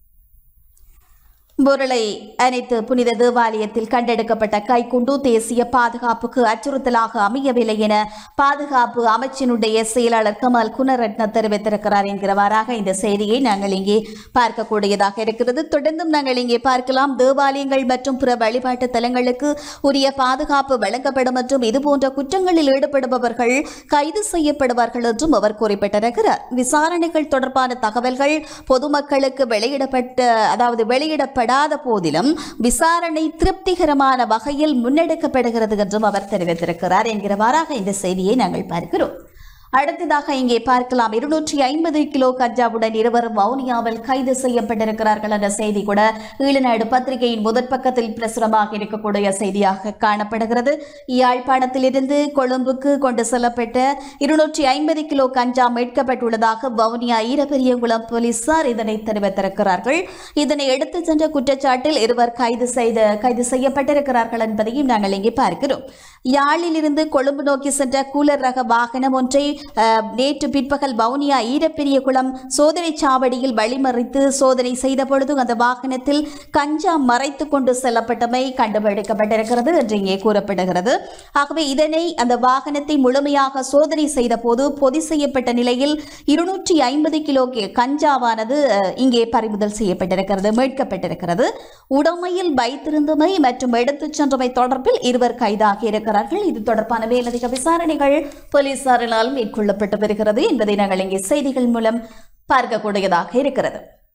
பொருளை அனைத்து புனித தேவாலயத்தில் கண்டெடுக்கப்பட்ட கைக்குண்டு தேசிய பாதுகாப்புக்கு அச்சுறுத்தலாக அமையவில்லை என பாதுகாப்பு அமைச்சினுடைய செயலாளர் கமல் குணரட்ன தெரிவித்திருக்கிறார் என்கிறவாறாக இந்த செய்தியை நாங்கள் இங்கே பார்க்கக்கூடியதாக இருக்கிறது தொடர்ந்தும் நாங்கள் இங்கே பார்க்கலாம் தேவாலயங்கள் மற்றும் பிற வழிபாட்டு தலங்களுக்கு உரிய பாதுகாப்பு வழங்கப்படும் என்றும் இதுபோன்ற குற்றங்களில் ஈடுபடுபவர்கள் கைது செய்யப்படுவார்கள் என்றும் அவர் குறிப்பிட்டிருக்கிறார் விசாரணைகள் தொடர்பான தகவல்கள் பொதுமக்களுக்கு வெளியிடப்பட்ட அதாவது வெளியிடப்படாத போதிலும் விசாரணை திருப்திகரமான வகையில் முன்னெடுக்கப்படுகிறது என்றும் அவர் தெரிவித்திருக்கிறார் என்கிறவாறாக இந்த செய்தியை நாங்கள் பார்க்கிறோம் அடுத்ததாக இங்கே பார்க்கலாம் இருநூற்றி ஐம்பது கிலோ கஞ்சாவுடன் இருவரும் வவுனியாவில் கைது செய்யப்பட்டிருக்கிறார்கள் என்ற செய்தி கூட ஈழநாடு பத்திரிகையின் முதற் பக்கத்தில் பிரசுரமாக இருக்கக்கூடிய செய்தியாக காணப்படுகிறது யாழ்ப்பாணத்திலிருந்து கொழும்புக்கு கொண்டு செல்லப்பட்ட இருநூற்றி ஐம்பது கிலோ கஞ்சா மீட்கப்பட்டுள்ளதாக வவுனியா ஈரபெரியகுளம் போலீசார் இதனை தெரிவித்திருக்கிறார்கள் இதனை எடுத்துச் சென்ற குற்றச்சாட்டில் இருவர் கைது செய்த கைது செய்யப்பட்டிருக்கிறார்கள் என்பதையும் நாங்கள் இங்கே பார்க்கிறோம் யாழிலிருந்து கொழும்பு நோக்கி சென்ற கூலர் ரக வாகனம் ஒன்றை அஹ், நேற்று பிற்பகல் வவுனியா ஈரப்பெரியகுளம் சோதனை சாவடியில் வழிமறித்து சோதனை செய்த பொழுது அந்த வாகனத்தில் கஞ்சா மறைத்து கொண்டு செல்லப்பட்டமை கண்டுபிடிக்கப்பட்டிருக்கிறது என்று இங்கே கூறப்படுகிறது ஆகவே இதனை அந்த வாகனத்தை முழுமையாக சோதனை செய்த போது பொதி செய்யப்பட்ட நிலையில் இருநூற்றி ஐம்பது கிலோ கி- கஞ்சாவானது அஹ், இங்கே பறிமுதல் செய்யப்பட்டிருக்கிறது மீட்கப்பட்டிருக்கிறது உடமையில் வைத்திருந்தமை மற்றும் எடுத்துச் சென்றமை தொடர்பில் இருவர் கைதாகி இருக்கிறார்கள் இது தொடர்பான மேலதிக விசாரணைகள் போலீசாரினால் மேற்கொள்ளப்பட்டு வருகிறது என்பதை நாங்கள் இங்கே செய்திகள் மூலம் பார்க்கக்கூடியதாக இருக்கிறது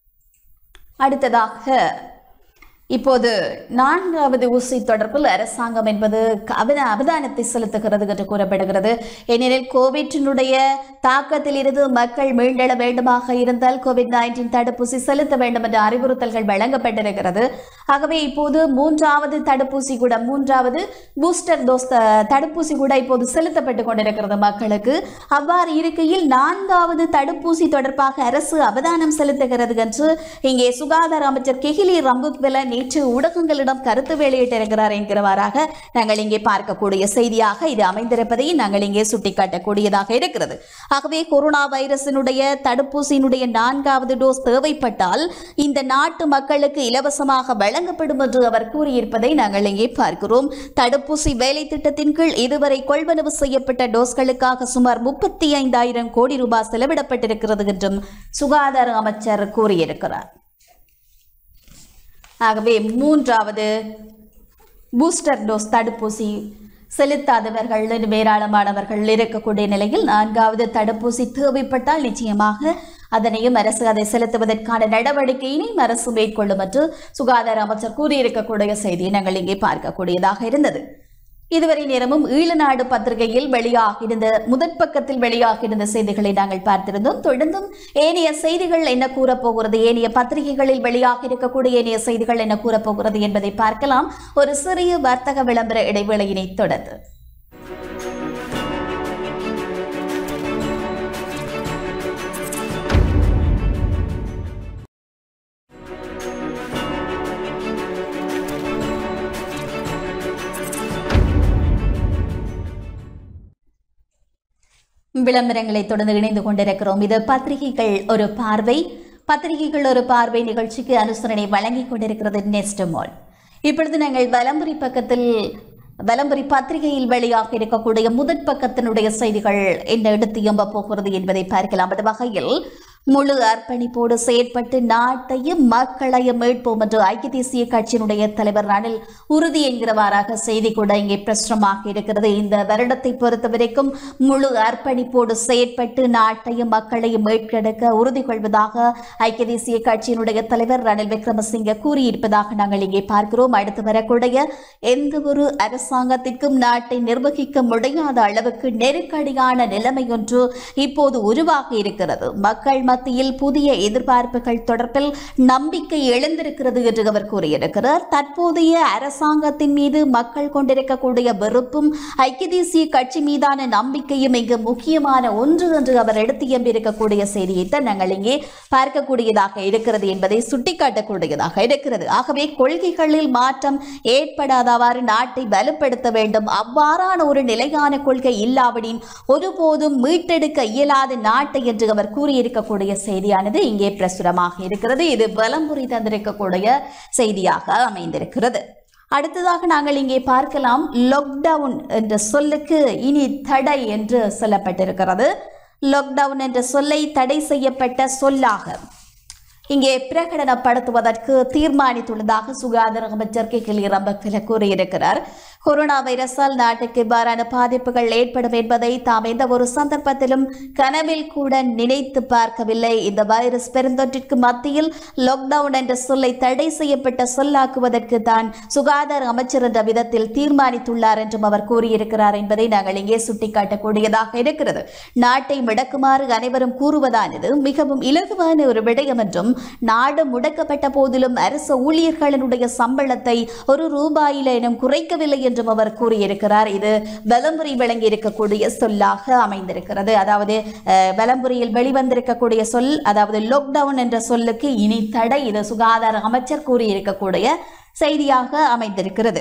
அடுத்ததாக இப்போது நான்காவது ஊசி தொடர்பில் அரசாங்கம் என்பது அவத அவதானத்தை செலுத்துகிறது என்று கூறப்படுகிறது ஏனெனில் கோவிட்டினுடைய தாக்கத்தில் இருந்து மக்கள் மீண்டெழ வேண்டுமாக இருந்தால் கோவிட் நைன்டீன் தடுப்பூசி செலுத்த வேண்டும் என்ற அறிவுறுத்தல்கள் வழங்கப்பட்டிருக்கிறது ஆகவே இப்போது மூன்றாவது தடுப்பூசி கூட மூன்றாவது பூஸ்டர் டோஸ் த- தடுப்பூசி கூட இப்போது செலுத்தப்பட்டு கொண்டிருக்கிறது மக்களுக்கு அவ்வாறு இருக்கையில் நான்காவது தடுப்பூசி தொடர்பாக அரசு அவதானம் செலுத்துகிறது என்று இங்கே சுகாதார அமைச்சர் கெஹிலி ரம்புக்வெல நேற்று ஊடகங்களிடம் கருத்து வெளியிட்டிருக்கிறார் என்கிறவாறாக நாங்கள் இங்கே பார்க்கக்கூடிய செய்தியாக இது அமைந்திருப்பதை நாங்கள் இங்கே சுட்டிக்காட்டக்கூடியதாக இருக்கிறது ஆகவே கொரோனா வைரஸினுடைய தடுப்பூசியினுடைய நான்காவது டோஸ் தேவைப்பட்டால் இந்த நாட்டு மக்களுக்கு இலவசமாக வழங்கப்படும் என்று அவர் கூறியிருப்பதை நாங்கள் இங்கே பார்க்கிறோம் தடுப்பூசி வேலை திட்டத்தின் கீழ் இதுவரை கொள்வனவு செய்யப்பட்ட டோஸ்களுக்காக சுமார் முப்பத்தி ஐந்தாயிரம் கோடி ரூபாய் செலவிடப்பட்டிருக்கிறது என்றும் சுகாதார அமைச்சர் கூறியிருக்கிறார் ஆகவே மூன்றாவது பூஸ்டர் டோஸ் தடுப்பூசி செலுத்தாதவர்கள் ஏராளமானவர்கள் இருக்கக்கூடிய நிலையில் நான்காவது தடுப்பூசி தேவைப்பட்டால் நிச்சயமாக அதனையும் அரசு அதை செலுத்துவதற்கான நடவடிக்கையினையும் அரசு மேற்கொள்ளும் என்று சுகாதார அமைச்சர் கூறியிருக்கக்கூடிய செய்தியை நாங்கள் இங்கே பார்க்கக்கூடியதாக இருந்தது இதுவரை நேரமும் ஈழநாடு பத்திரிகையில் வெளியாகியிருந்த முதற் பக்கத்தில் வெளியாகியிருந்த செய்திகளை நாங்கள் பார்த்திருந்தோம் தொடர்ந்தும் ஏனைய செய்திகள் என்ன கூறப்போகிறது ஏனைய பத்திரிகைகளில் வெளியாக இருக்கக்கூடிய ஏனைய செய்திகள் என்ன கூறப்போகிறது என்பதை பார்க்கலாம் ஒரு சிறிய வர்த்தக விளம்பர இடைவேளையினை தொடர்ந்து விளம்பரங்களை தொடர்ந்து இணைந்து கொண்டிருக்கிறோம் இது பத்திரிகைகள் ஒரு பார்வை பத்திரிகைகள் ஒரு பார்வை நிகழ்ச்சிக்கு அனுசரணை வழங்கிக் கொண்டிருக்கிறது நெஸ்ட் மால் இப்பொழுது நாங்கள் வலம்புரி பக்கத்தில் வலம்புரி பத்திரிகையில் வெளியாக இருக்கக்கூடிய முதற் பக்கத்தினுடைய செய்திகள் என்ன எடுத்து எம்ப போகிறது என்பதை பார்க்கலாம் அந்த வகையில் முழு அர்ப்பணிப்போடு செயற்பட்டு நாட்டையும் மக்களையும் மீட்போம் என்று ஐக்கிய தேசிய கட்சியினுடைய தலைவர் ரணில் உறுதி என்கிறவாறாக செய்தி கூட இங்கே பிரசுரமாக இருக்கிறது இந்த வருடத்தை பொறுத்தவரைக்கும் முழு அர்ப்பணிப்போடு செயற்பட்டு நாட்டையும் மக்களையும் மீட்டெடுக்க உறுதி கொள்வதாக ஐக்கிய தேசிய கட்சியினுடைய தலைவர் ரணில் விக்ரமசிங்க கூறியிருப்பதாக நாங்கள் இங்கே பார்க்கிறோம் அடுத்து வரக்கூடிய எந்த ஒரு அரசாங்கத்திற்கும் நாட்டை நிர்வகிக்க முடியாத அளவுக்கு நெருக்கடியான நிலைமை ஒன்று இப்போது உருவாகி இருக்கிறது மக்கள் மத்தியில் புதிய எதிர்பார்ப்புகள் தொடர்பில் நம்பிக்கை எழுந்திருக்கிறது என்று அவர் கூறியிருக்கிறார் தற்போதைய அரசாங்கத்தின் மீது மக்கள் கொண்டிருக்கக்கூடிய வெறுப்பும் ஐக்கிய தேசிய கட்சி மீதான நம்பிக்கையும் இங்கு முக்கியமான ஒன்று என்று அவர் எடுத்து எம்பியிருக்கக்கூடிய செய்தியைத்தான் நாங்கள் இங்கே பார்க்கக்கூடியதாக இருக்கிறது என்பதை சுட்டிக்காட்டக்கூடியதாக இருக்கிறது ஆகவே கொள்கைகளில் மாற்றம் ஏற்படாதவாறு நாட்டை வலுப்படுத்த வேண்டும் அவ்வாறான ஒரு நிலையான கொள்கை இல்லாவிடின் ஒருபோதும் மீட்டெடுக்க இயலாத நாட்டை என்று அவர் கூறியிருக்கக்கூடிய செய்தியானது இங்கே பிரசுரமாக இருக்கிறது இது பலம்புரி தந்திருக்கக்கூடிய செய்தியாக அமைந்திருக்கிறது அடுத்ததாக நாங்கள் இங்கே பார்க்கலாம் லாக்டவுன் என்ற சொல்லுக்கு இனி தடை என்று சொல்லப்பட்டிருக்கிறது லாக்டவுன் என்ற சொல்லை தடை செய்யப்பட்ட சொல்லாக இங்கே பிரகடனப்படுத்துவதற்கு தீர்மானித்துள்ளதாக சுகாதார அமைச்சர் கே ரம்பக்கில கூறியிருக்கிறார் கொரோனா வைரஸால் நாட்டுக்கு இவ்வாறான பாதிப்புகள் ஏற்படும் என்பதை தாம் எந்த ஒரு சந்தர்ப்பத்திலும் கனவில் கூட நினைத்து பார்க்கவில்லை இந்த வைரஸ் பெருந்தொற்றிற்கு மத்தியில் லாக்டவுன் என்ற சொல்லை தடை செய்யப்பட்ட சொல்லாக்குவதற்கு தான் சுகாதார அமைச்சர் என்ற விதத்தில் தீர்மானித்துள்ளார் என்றும் அவர் கூறியிருக்கிறார் என்பதை நாங்கள் இங்கே சுட்டிக்காட்டக்கூடியதாக இருக்கிறது நாட்டை முடக்குமாறு அனைவரும் கூறுவதானது மிகவும் இலகுவான ஒரு விடயம் என்றும் நாடு முடக்கப்பட்ட போதிலும் அரசு ஊழியர்களினுடைய சம்பளத்தை ஒரு ரூபாயிலேனும் குறைக்கவில்லை என்றும் அவர் கூறியிருக்கிறார் இது வலம்புரி வழங்கி இருக்கக்கூடிய சொல்லாக அமைந்திருக்கிறது அதாவது அஹ், வலம்புரியில் வெளிவந்திருக்கக்கூடிய சொல் அதாவது லாக்டவுன் என்ற சொல்லுக்கு இனி தடை இது சுகாதார அமைச்சர் கூறியிருக்கக்கூடிய செய்தியாக அமைந்திருக்கிறது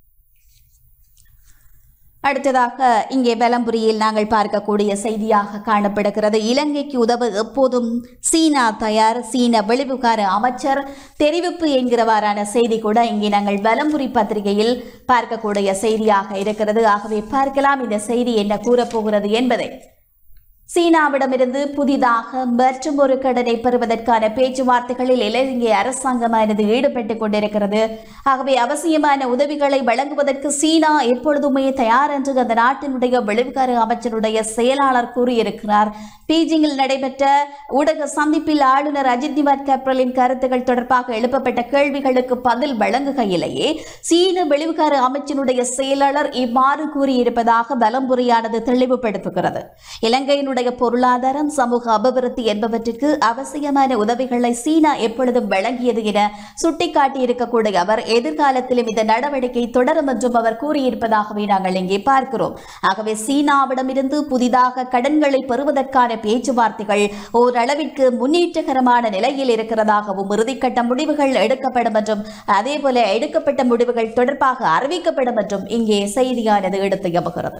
அடுத்ததாக இங்கே பெலம்புரியில் நாங்கள் பார்க்கக்கூடிய செய்தியாக காணப்படுகிறது இலங்கைக்கு உதவ எப்போதும் சீனா தயார் சீன வெளிவிகார அமைச்சர் தெரிவிப்பு என்கிறவாறான செய்தி கூட இங்கே நாங்கள் பெலம்புரி பத்திரிகையில் பார்க்கக்கூடிய செய்தியாக இருக்கிறது ஆகவே பார்க்கலாம் இந்த செய்தி என்ன கூறப்போகிறது என்பதை சீனாவிடமிருந்து புதிதாக மற்றும் ஒரு கடனை பெறுவதற்கான பேச்சுவார்த்தைகளில் இலங்கை அரசாங்கமானது ஈடுபட்டுக் கொண்டிருக்கிறது ஆகவே அவசியமான உதவிகளை வழங்குவதற்கு சீனா எப்பொழுதுமே தயார் என்று அந்த நாட்டினுடைய வெளிவிகார அமைச்சருடைய செயலாளர் கூறியிருக்கிறார் பீஜிங்கில் நடைபெற்ற ஊடக சந்திப்பில் ஆளுநர் அஜித் நிவார் கப்ரலின் கருத்துக்கள் தொடர்பாக எழுப்பப்பட்ட கேள்விகளுக்கு பதில் வழங்குகையிலேயே சீன வெளிவிகார அமைச்சினுடைய செயலாளர் இவ்வாறு கூறியிருப்பதாக பலம்புரியானது தெளிவுபடுத்துகிறது இலங்கையினுடைய பொருளாதாரம் சமூக அபிவிருத்தி என்பவற்றிற்கு அவசியமான உதவிகளை சீனா எப்பொழுதும் வழங்கியது என சுட்டிக்காட்டியிருக்கக்கூடிய அவர் எதிர்காலத்திலும் இந்த நடவடிக்கை தொடரும் என்றும் அவர் கூறியிருப்பதாகவே நாங்கள் இங்கே பார்க்கிறோம் ஆகவே சீனாவிடமிருந்து புதிதாக கடன்களை பெறுவதற்கான பேச்சுவார்த்தைகள் ஓரளவிற்கு முன்னேற்றகரமான நிலையில் இருக்கிறதாகவும் இறுதிக்கட்ட முடிவுகள் எடுக்கப்படும் என்றும் அதேபோல எடுக்கப்பட்ட முடிவுகள் தொடர்பாக அறிவிக்கப்படும் என்றும் இங்கே செய்தியானது எடுத்து எம்புகிறது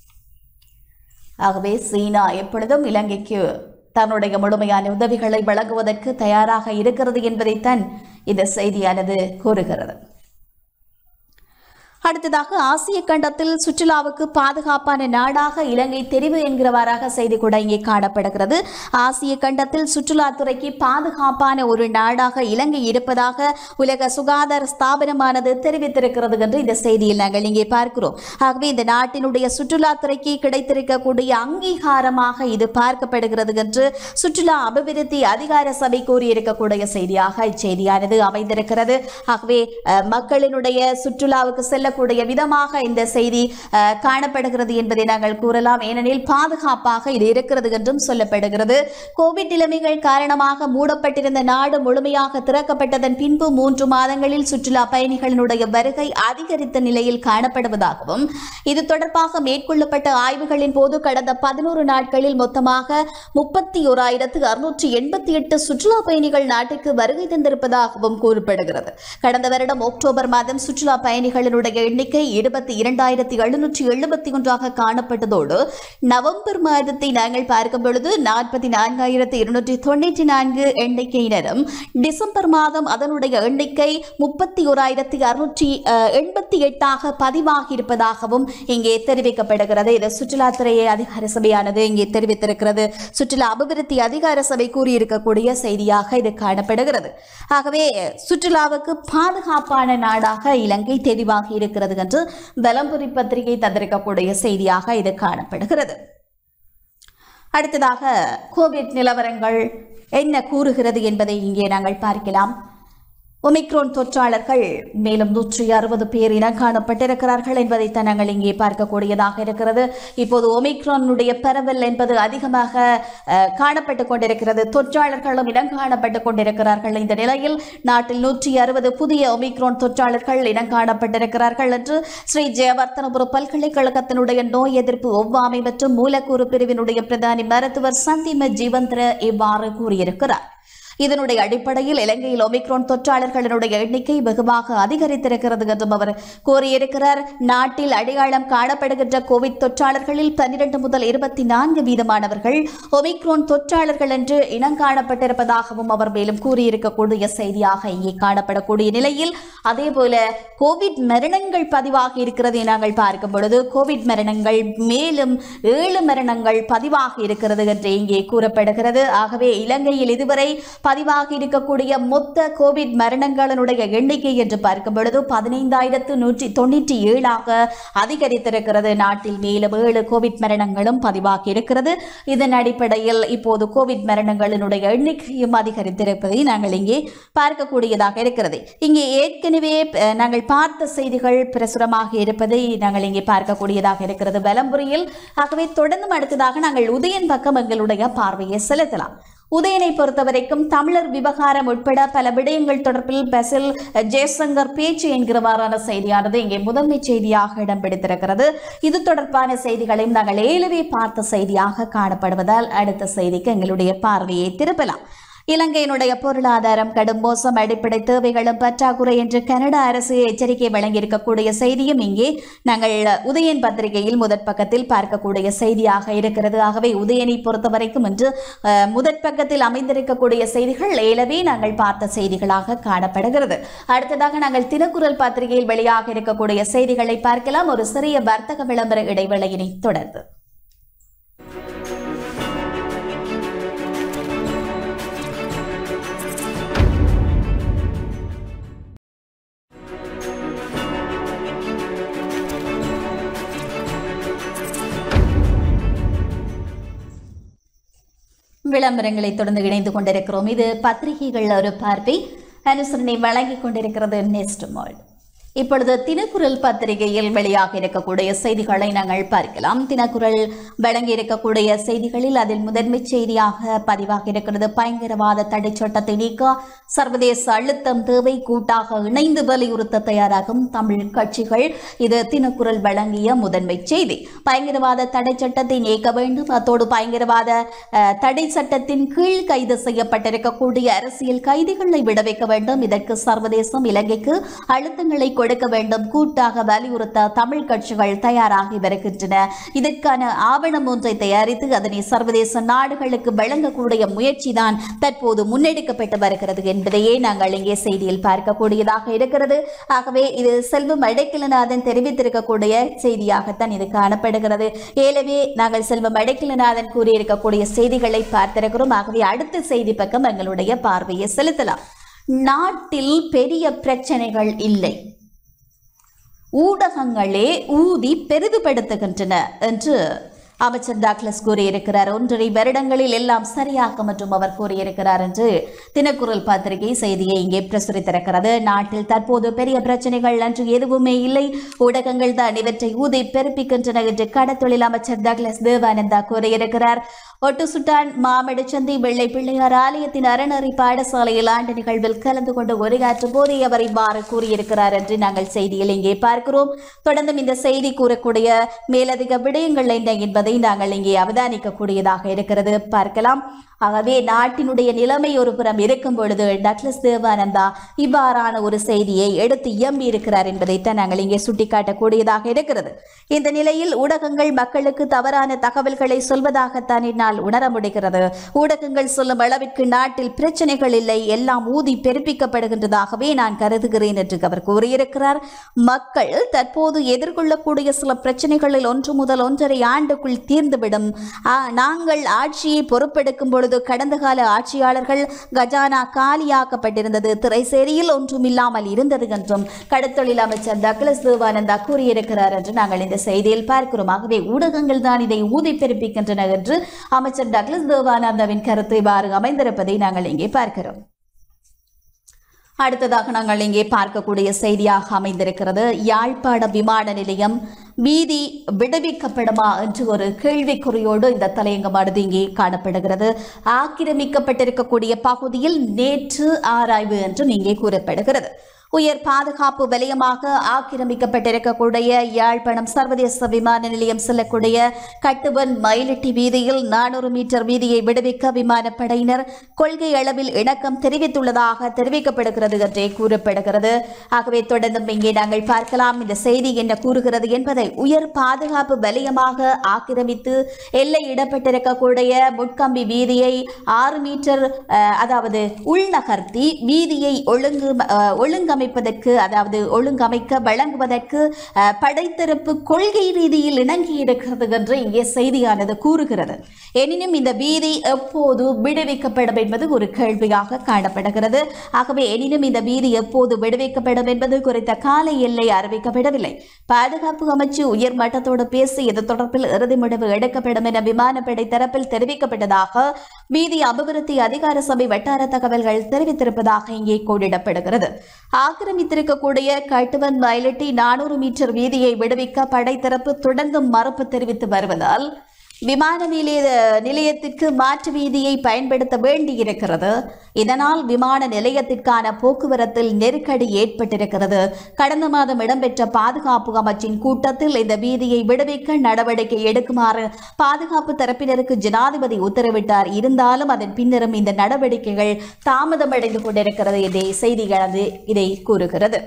ஆகவே சீனா எப்பொழுதும் இலங்கைக்கு தன்னுடைய முழுமையான உதவிகளை வழங்குவதற்கு தயாராக இருக்கிறது என்பதைத்தான் இந்த செய்தியானது கூறுகிறது அடுத்ததாக ஆசிய கண்டத்தில் சுற்றுலாவுக்கு பாதுகாப்பான நாடாக இலங்கை தெரிவு என்கிறவாறாக செய்தி கூட இங்கே காணப்படுகிறது ஆசிய கண்டத்தில் சுற்றுலாத்துறைக்கு பாதுகாப்பான ஒரு நாடாக இலங்கை இருப்பதாக உலக சுகாதார ஸ்தாபனமானது தெரிவித்திருக்கிறது என்று இந்த செய்தியில் நாங்கள் இங்கே பார்க்கிறோம் ஆகவே இந்த நாட்டினுடைய சுற்றுலாத்துறைக்கு கிடைத்திருக்கக்கூடிய அங்கீகாரமாக இது பார்க்கப்படுகிறது என்று சுற்றுலா அபிவிருத்தி அதிகார சபை கூறியிருக்கக்கூடிய செய்தியாக இச்செய்தியானது அமைந்திருக்கிறது ஆகவே அஹ், மக்களினுடைய சுற்றுலாவுக்கு செல்லக்கூடிய விதமாக இந்த செய்தி அஹ், காணப்படுகிறது என்பதை நாங்கள் கூறலாம் ஏனெனில் பாதுகாப்பாக இது இருக்கிறது என்றும் சொல்லப்படுகிறது கோவிட் நிலைமைகள் காரணமாக மூடப்பட்டிருந்த நாடு முழுமையாக திறக்கப்பட்டதன் பின்பு மூன்று மாதங்களில் சுற்றுலா பயணிகளினுடைய வருகை அதிகரித்த நிலையில் காணப்படுவதாகவும் இது தொடர்பாக மேற்கொள்ளப்பட்ட ஆய்வுகளின் போது கடந்த பதினோரு நாட்களில் மொத்தமாக முப்பத்தி ஓராயிரத்து அறுநூற்றி எண்பத்தி எட்டு சுற்றுலா பயணிகள் நாட்டுக்கு வருகை தந்திருப்பதாகவும் கூறப்படுகிறது கடந்த வருடம் அக்டோபர் மாதம் சுற்றுலா பயணிகளினுடைய எண்ணிக்கை இருபத்தி இரண்டாயிரத்தி எழுநூற்றி எழுபத்தி ஒன்றாக காணப்பட்டதோடு நவம்பர் மாதத்தை நாங்கள் பார்க்கும் பொழுது நாற்பத்தி நான்காயிரத்தி இருநூற்றி தொண்ணூற்றி நான்கு எண்ணிக்கையினரும் டிசம்பர் மாதம் அதனுடைய எண்ணிக்கை முப்பத்தி ஓராயிரத்தி அறுநூற்றி எண்பத்தி எட்டாக பதிவாகி இருப்பதாகவும் இங்கே தெரிவிக்கப்படுகிறது இது சுற்றுலாத்துறை அதிகார சபையானது இங்கே தெரிவித்திருக்கிறது சுற்றுலா அபிவிருத்தி அதிகார சபை கூறியிருக்கக்கூடிய செய்தியாக இது காணப்படுகிறது ஆகவே சுற்றுலாவுக்கு பாதுகாப்பான நாடாக இலங்கை தெளிவாகி இருக்கிறது என்று பலம்புரி பத்திரிகை தந்திருக்கக்கூடிய செய்தியாக இது காணப்படுகிறது அடுத்ததாக கோவிட் நிலவரங்கள் என்ன கூறுகிறது என்பதை இங்கே நாங்கள் பார்க்கலாம் ஒமிக்ரோன் தொற்றாளர்கள் மேலும் நூற்றி அறுபது பேர் இனம் காணப்பட்டிருக்கிறார்கள் என்பதைத்தான் நாங்கள் இங்கே பார்க்கக்கூடியதாக இருக்கிறது இப்போது ஒமிக்ரோனுடைய பரவல் என்பது அதிகமாக அஹ், காணப்பட்டுக் கொண்டிருக்கிறது தொற்றாளர்களும் இனம் காணப்பட்டுக் கொண்டிருக்கிறார்கள் இந்த நிலையில் நாட்டில் நூற்றி அறுபது புதிய ஒமிக்ரோன் தொற்றாளர்கள் இனம் காணப்பட்டிருக்கிறார்கள் என்று ஸ்ரீ ஜெயவர்த்தனபுர பல்கலைக்கழகத்தினுடைய நோய் எதிர்ப்பு ஒவ்வாமை மற்றும் மூலக்கூறு பிரிவினுடைய பிரதானி மருத்துவர் சந்திம ஜீவந்திர இவ்வாறு கூறியிருக்கிறார் இதனுடைய அடிப்படையில் இலங்கையில் ஒமிக்ரோன் தொற்றாளர்களினுடைய எண்ணிக்கை வெகுவாக அதிகரித்திருக்கிறது என்றும் அவர் கூறியிருக்கிறார் நாட்டில் அடையாளம் காணப்படுகின்ற கோவிட் தொற்றாளர்களில் பன்னிரண்டு முதல் இருபத்தி நான்கு வீதமானவர்கள் ஒமிக்ரோன் தொற்றாளர்கள் என்று இனங்காணப்பட்டிருப்பதாகவும் அவர் மேலும் கூறியிருக்கக்கூடிய செய்தியாக இங்கே காணப்படக்கூடிய நிலையில் அதேபோல கோவிட் மரணங்கள் பதிவாகி இருக்கிறதை நாங்கள் பார்க்கும் பொழுது கோவிட் மரணங்கள் மேலும் ஏழு மரணங்கள் பதிவாகி இருக்கிறது என்று இங்கே கூறப்படுகிறது ஆகவே இலங்கையில் இதுவரை பதிவாகி இருக்கக்கூடிய மொத்த கோவிட் மரணங்களினுடைய எண்ணிக்கை என்று பார்க்கும் பொழுது பதினைந்தாயிரத்து நூற்றி தொண்ணூற்றி ஏழாக அதிகரித்திருக்கிறது நாட்டில் மேலும் ஏழு கோவிட் மரணங்களும் பதிவாகி இருக்கிறது இதன் அடிப்படையில் இப்போது கோவிட் மரணங்களினுடைய எண்ணிக்கையும் அதிகரித்திருப்பதை நாங்கள் இங்கே பார்க்கக்கூடியதாக இருக்கிறது இங்கே ஏற்கனவே அஹ், நாங்கள் பார்த்த செய்திகள் பிரசுரமாக இருப்பதை நாங்கள் இங்கே பார்க்கக்கூடியதாக இருக்கிறது பலம்புரியில் ஆகவே தொடர்ந்தும் அடுத்ததாக நாங்கள் உதயன் பக்கம் எங்களுடைய பார்வையை செலுத்தலாம் உதயனை பொறுத்தவரைக்கும் தமிழர் விவகாரம் உட்பட பல விடயங்கள் தொடர்பில் பசில் ஜெயசங்கர் பேச்சு என்கிறவாறான செய்தியானது இங்கே முதன்மை செய்தியாக இடம் பிடித்திருக்கிறது இது தொடர்பான செய்திகளையும் நாங்கள் ஏலவே பார்த்த செய்தியாக காணப்படுவதால் அடுத்த செய்திக்கு எங்களுடைய பார்வையை திருப்பலாம் இலங்கையினுடைய பொருளாதாரம் கடும் மோசம் அடிப்படை தேவைகளும் பற்றாக்குறை என்று கனடா அரசு எச்சரிக்கை வழங்கியிருக்கக்கூடிய செய்தியும் இங்கே நாங்கள் உதயன் பத்திரிகையில் முதற் பக்கத்தில் பார்க்கக்கூடிய செய்தியாக இருக்கிறது ஆகவே உதயனை பொறுத்தவரைக்கும் இன்று அஹ், முதற் பக்கத்தில் அமைந்திருக்கக்கூடிய செய்திகள் ஏலவே நாங்கள் பார்த்த செய்திகளாக காணப்படுகிறது அடுத்ததாக நாங்கள் தினக்குரல் பத்திரிகையில் வெளியாக இருக்கக்கூடிய செய்திகளை பார்க்கலாம் ஒரு சிறிய வர்த்தக விளம்பர இடைவேளையினை தொடர்ந்து விளம்பரங்களை தொடர்ந்து இணைந்து கொண்டிருக்கிறோம் இது பத்திரிகைகள் ஒரு பார்வை அனுசரணை வழங்கிக் கொண்டிருக்கிறது நெஸ்ட் மால் இப்பொழுது தினக்குரல் பத்திரிகையில் வெளியாக இருக்கக்கூடிய செய்திகளை நாங்கள் பார்க்கலாம் தினக்குரல் வழங்கி இருக்கக்கூடிய செய்திகளில் அதில் முதன்மை செய்தியாக பதிவாக இருக்கிறது பயங்கரவாத தடை சட்டத்தை நீக்க சர்வதேச அழுத்தம் தேவை கூட்டாக இணைந்து வலியுறுத்த தயாராகும் தமிழ் கட்சிகள் இது தினக்குரல் வழங்கிய முதன்மை செய்தி பயங்கரவாத தடை சட்டத்தை நீக்க வேண்டும் அத்தோடு பயங்கரவாத அஹ், தடை சட்டத்தின் கீழ் கைது செய்யப்பட்டிருக்கக்கூடிய அரசியல் கைதிகளை விட வைக்க வேண்டும் இதற்கு சர்வதேசம் இலங்கைக்கு அழுத்தங்களை கொடுக்க வேண்டும் கூட்டாக வலியுறுத்த தமிழ் கட்சிகள் தயாராகி வருகின்றன இதற்கான ஆவணம் ஒன்றை தயாரித்து அதனை சர்வதேச நாடுகளுக்கு வழங்கக்கூடிய முயற்சிதான் தற்போது முன்னெடுக்கப்பட்டு வருகிறது என்பதையே நாங்கள் இங்கே செய்தியில் பார்க்கக்கூடியதாக இருக்கிறது ஆகவே இது செல்வம் அடைக்கலநாதன் தெரிவித்திருக்கக்கூடிய செய்தியாகத்தான் இது காணப்படுகிறது ஏலவே நாங்கள் செல்வம் அடைக்கலநாதன் கூறியிருக்கக்கூடிய செய்திகளை பார்த்திருக்கிறோம் ஆகவே அடுத்த செய்தி பக்கம் எங்களுடைய பார்வையை செலுத்தலாம் நாட்டில் பெரிய பிரச்சனைகள் இல்லை ஊடகங்களே ஊதி பெரிதுபடுத்துகின்றன என்று அமைச்சர் டாக்லஸ் கூறியிருக்கிறார் ஒன்றரை வருடங்களில் எல்லாம் சரியாகும் என்றும் அவர் கூறியிருக்கிறார் என்று தினக்குரல் பத்திரிகை செய்தியை இங்கே பிரசுரித்திருக்கிறது நாட்டில் தற்போது பெரிய பிரச்சனைகள் அன்று எதுவுமே இல்லை ஊடகங்கள் தான் இவற்றை ஊதி பெருப்பிக்கின்றன என்று கடத்தொழில் அமைச்சர் டாக்லஸ் தேவானந்தா கூறியிருக்கிறார் ஒட்டுசுட்டான் மாமடிச்சந்தி வெள்ளை பிள்ளையார் ஆலயத்தின் அறநெறி பாடசாலையில் ஆண்டு நிகழ்வில் கலந்து கொண்டு உரையாற்றும் போதே அவர் இவ்வாறு கூறியிருக்கிறார் என்று நாங்கள் செய்தியில் இங்கே பார்க்கிறோம் தொடர்ந்தும் இந்த செய்தி கூறக்கூடிய மேலதிக விடயங்கள் என்ன என்பதை நாங்கள் இங்கே அவதானிக்கக்கூடியதாக இருக்கிறது பார்க்கலாம் ஆகவே நாட்டினுடைய நிலைமை ஒரு புறம் இருக்கும் பொழுது டக்ளஸ் தேவானந்தா இவ்வாறான ஒரு செய்தியை எடுத்து இயம்பி இருக்கிறார் என்பதைத்தான் நாங்கள் இங்கே சுட்டிக்காட்டக்கூடியதாக இருக்கிறது இந்த நிலையில் ஊடகங்கள் மக்களுக்கு தவறான தகவல்களை சொல்வதாகத்தான் என்னால் உணர முடிகிறது ஊடகங்கள் சொல்லும் அளவிற்கு நாட்டில் பிரச்சனைகள் இல்லை எல்லாம் ஊதி பெருப்பிக்கப்படுகின்றதாகவே நான் கருதுகிறேன் என்று அவர் கூறியிருக்கிறார் மக்கள் தற்போது எதிர்கொள்ளக்கூடிய சில பிரச்சனைகளில் ஒன்று முதல் ஒன்றரை ஆண்டுக்குள் தீர்ந்துவிடும் ஆ, நாங்கள் ஆட்சியை பொறுப்பெடுக்கும் பொழுது கடந்த கால ஆட்சியாளர்கள் கஜானா காலியாக்கப்பட்டிருந்தது திரைசேரியில் ஒன்றும் இல்லாமல் இருந்தது என்றும் கடத்தொழில் அமைச்சர் டக்ளஸ் தேவானந்தா கூறியிருக்கிறார் என்று நாங்கள் இந்த செய்தியில் பார்க்கிறோம் ஆகவே ஊடகங்கள் தான் இதை ஊதி பெருப்பிக்கின்றன என்று அமைச்சர் டக்ளஸ் தேவானந்தாவின் கருத்து இவ்வாறு அமைந்திருப்பதை நாங்கள் இங்கே பார்க்கிறோம் அடுத்ததாக நாங்கள் இங்கே பார்க்கக்கூடிய செய்தியாக அமைந்திருக்கிறது யாழ்ப்பாண விமான நிலையம் வீதி விடுவிக்கப்படுமா என்று ஒரு கேள்விக்குறியோடு இந்த தலையங்கமானது இங்கே காணப்படுகிறது ஆக்கிரமிக்கப்பட்டிருக்கக்கூடிய பகுதியில் நேற்று ஆராய்வு என்றும் இங்கே கூறப்படுகிறது உயர் பாதுகாப்பு வலயமாக ஆக்கிரமிக்கப்பட்டிருக்கக்கூடிய யாழ்ப்பாணம் சர்வதேச விமான நிலையம் செல்லக்கூடிய கட்டுவன் மயிலட்டி வீதியில் நானூறு மீட்டர் வீதியை விடுவிக்க விமானப்படையினர் கொள்கை அளவில் இணக்கம் தெரிவித்துள்ளதாக தெரிவிக்கப்படுகிறது என்றே கூறப்படுகிறது ஆகவே தொடர்ந்தும் இங்கே நாங்கள் பார்க்கலாம் இந்த செய்தி என்ன கூறுகிறது என்பதை உயர் பாதுகாப்பு வலயமாக ஆக்கிரமித்து எல்லை இடப்பட்டிருக்கக்கூடிய முட்கம்பி வீதியை ஆறு மீட்டர் அஹ், அதாவது உள்நகர்த்தி வீதியை ஒழுங்கு அஹ், ஒழுங்கமைப்பதற்கு அதாவது ஒழுங்கமைக்க வழங்குவதற்கு அஹ், படைத்தரப்பு கொள்கை ரீதியில் இணங்கி இருக்கிறது என்று இங்கே செய்தியானது கூறுகிறது எனினும் இந்த வீதி எப்போது விடுவிக்கப்படும் என்பது ஒரு கேள்வியாக காணப்படுகிறது ஆகவே எனினும் இந்த வீதி எப்போது விடுவிக்கப்படும் என்பது குறித்த கால எல்லை அறிவிக்கப்படவில்லை பாதுகாப்பு அமைச்சு உயர் மட்டத்தோடு பேசி இது தொடர்பில் இறுதி முடிவு எடுக்கப்படும் என விமானப்படை தரப்பில் தெரிவிக்கப்பட்டதாக வீதி அபிவிருத்தி அதிகார சபை வட்டார தகவல்கள் தெரிவித்திருப்பதாக இங்கே கோடிடப்படுகிறது ஆக்கிரமித்திருக்கக்கூடிய கட்டுவன் வயலட்டி நானூறு மீட்டர் வீதியை விடுவிக்க படைத்தரப்பு தொடர்ந்து மறுப்பு தெரிவித்து வருவதால் விமான நிலைய நிலையத்திற்கு மாற்று வீதியை பயன்படுத்த வேண்டியிருக்கிறது இதனால் விமான நிலையத்திற்கான போக்குவரத்தில் நெருக்கடி ஏற்பட்டிருக்கிறது கடந்த மாதம் இடம்பெற்ற பாதுகாப்பு அமைச்சின் கூட்டத்தில் இந்த வீதியை விடுவிக்க நடவடிக்கை எடுக்குமாறு பாதுகாப்பு தரப்பினருக்கு ஜனாதிபதி உத்தரவிட்டார் இருந்தாலும் அதன் பின்னரும் இந்த நடவடிக்கைகள் தாமதமடைந்து கொண்டிருக்கிறது இதை செய்திகளது இதை கூறுகிறது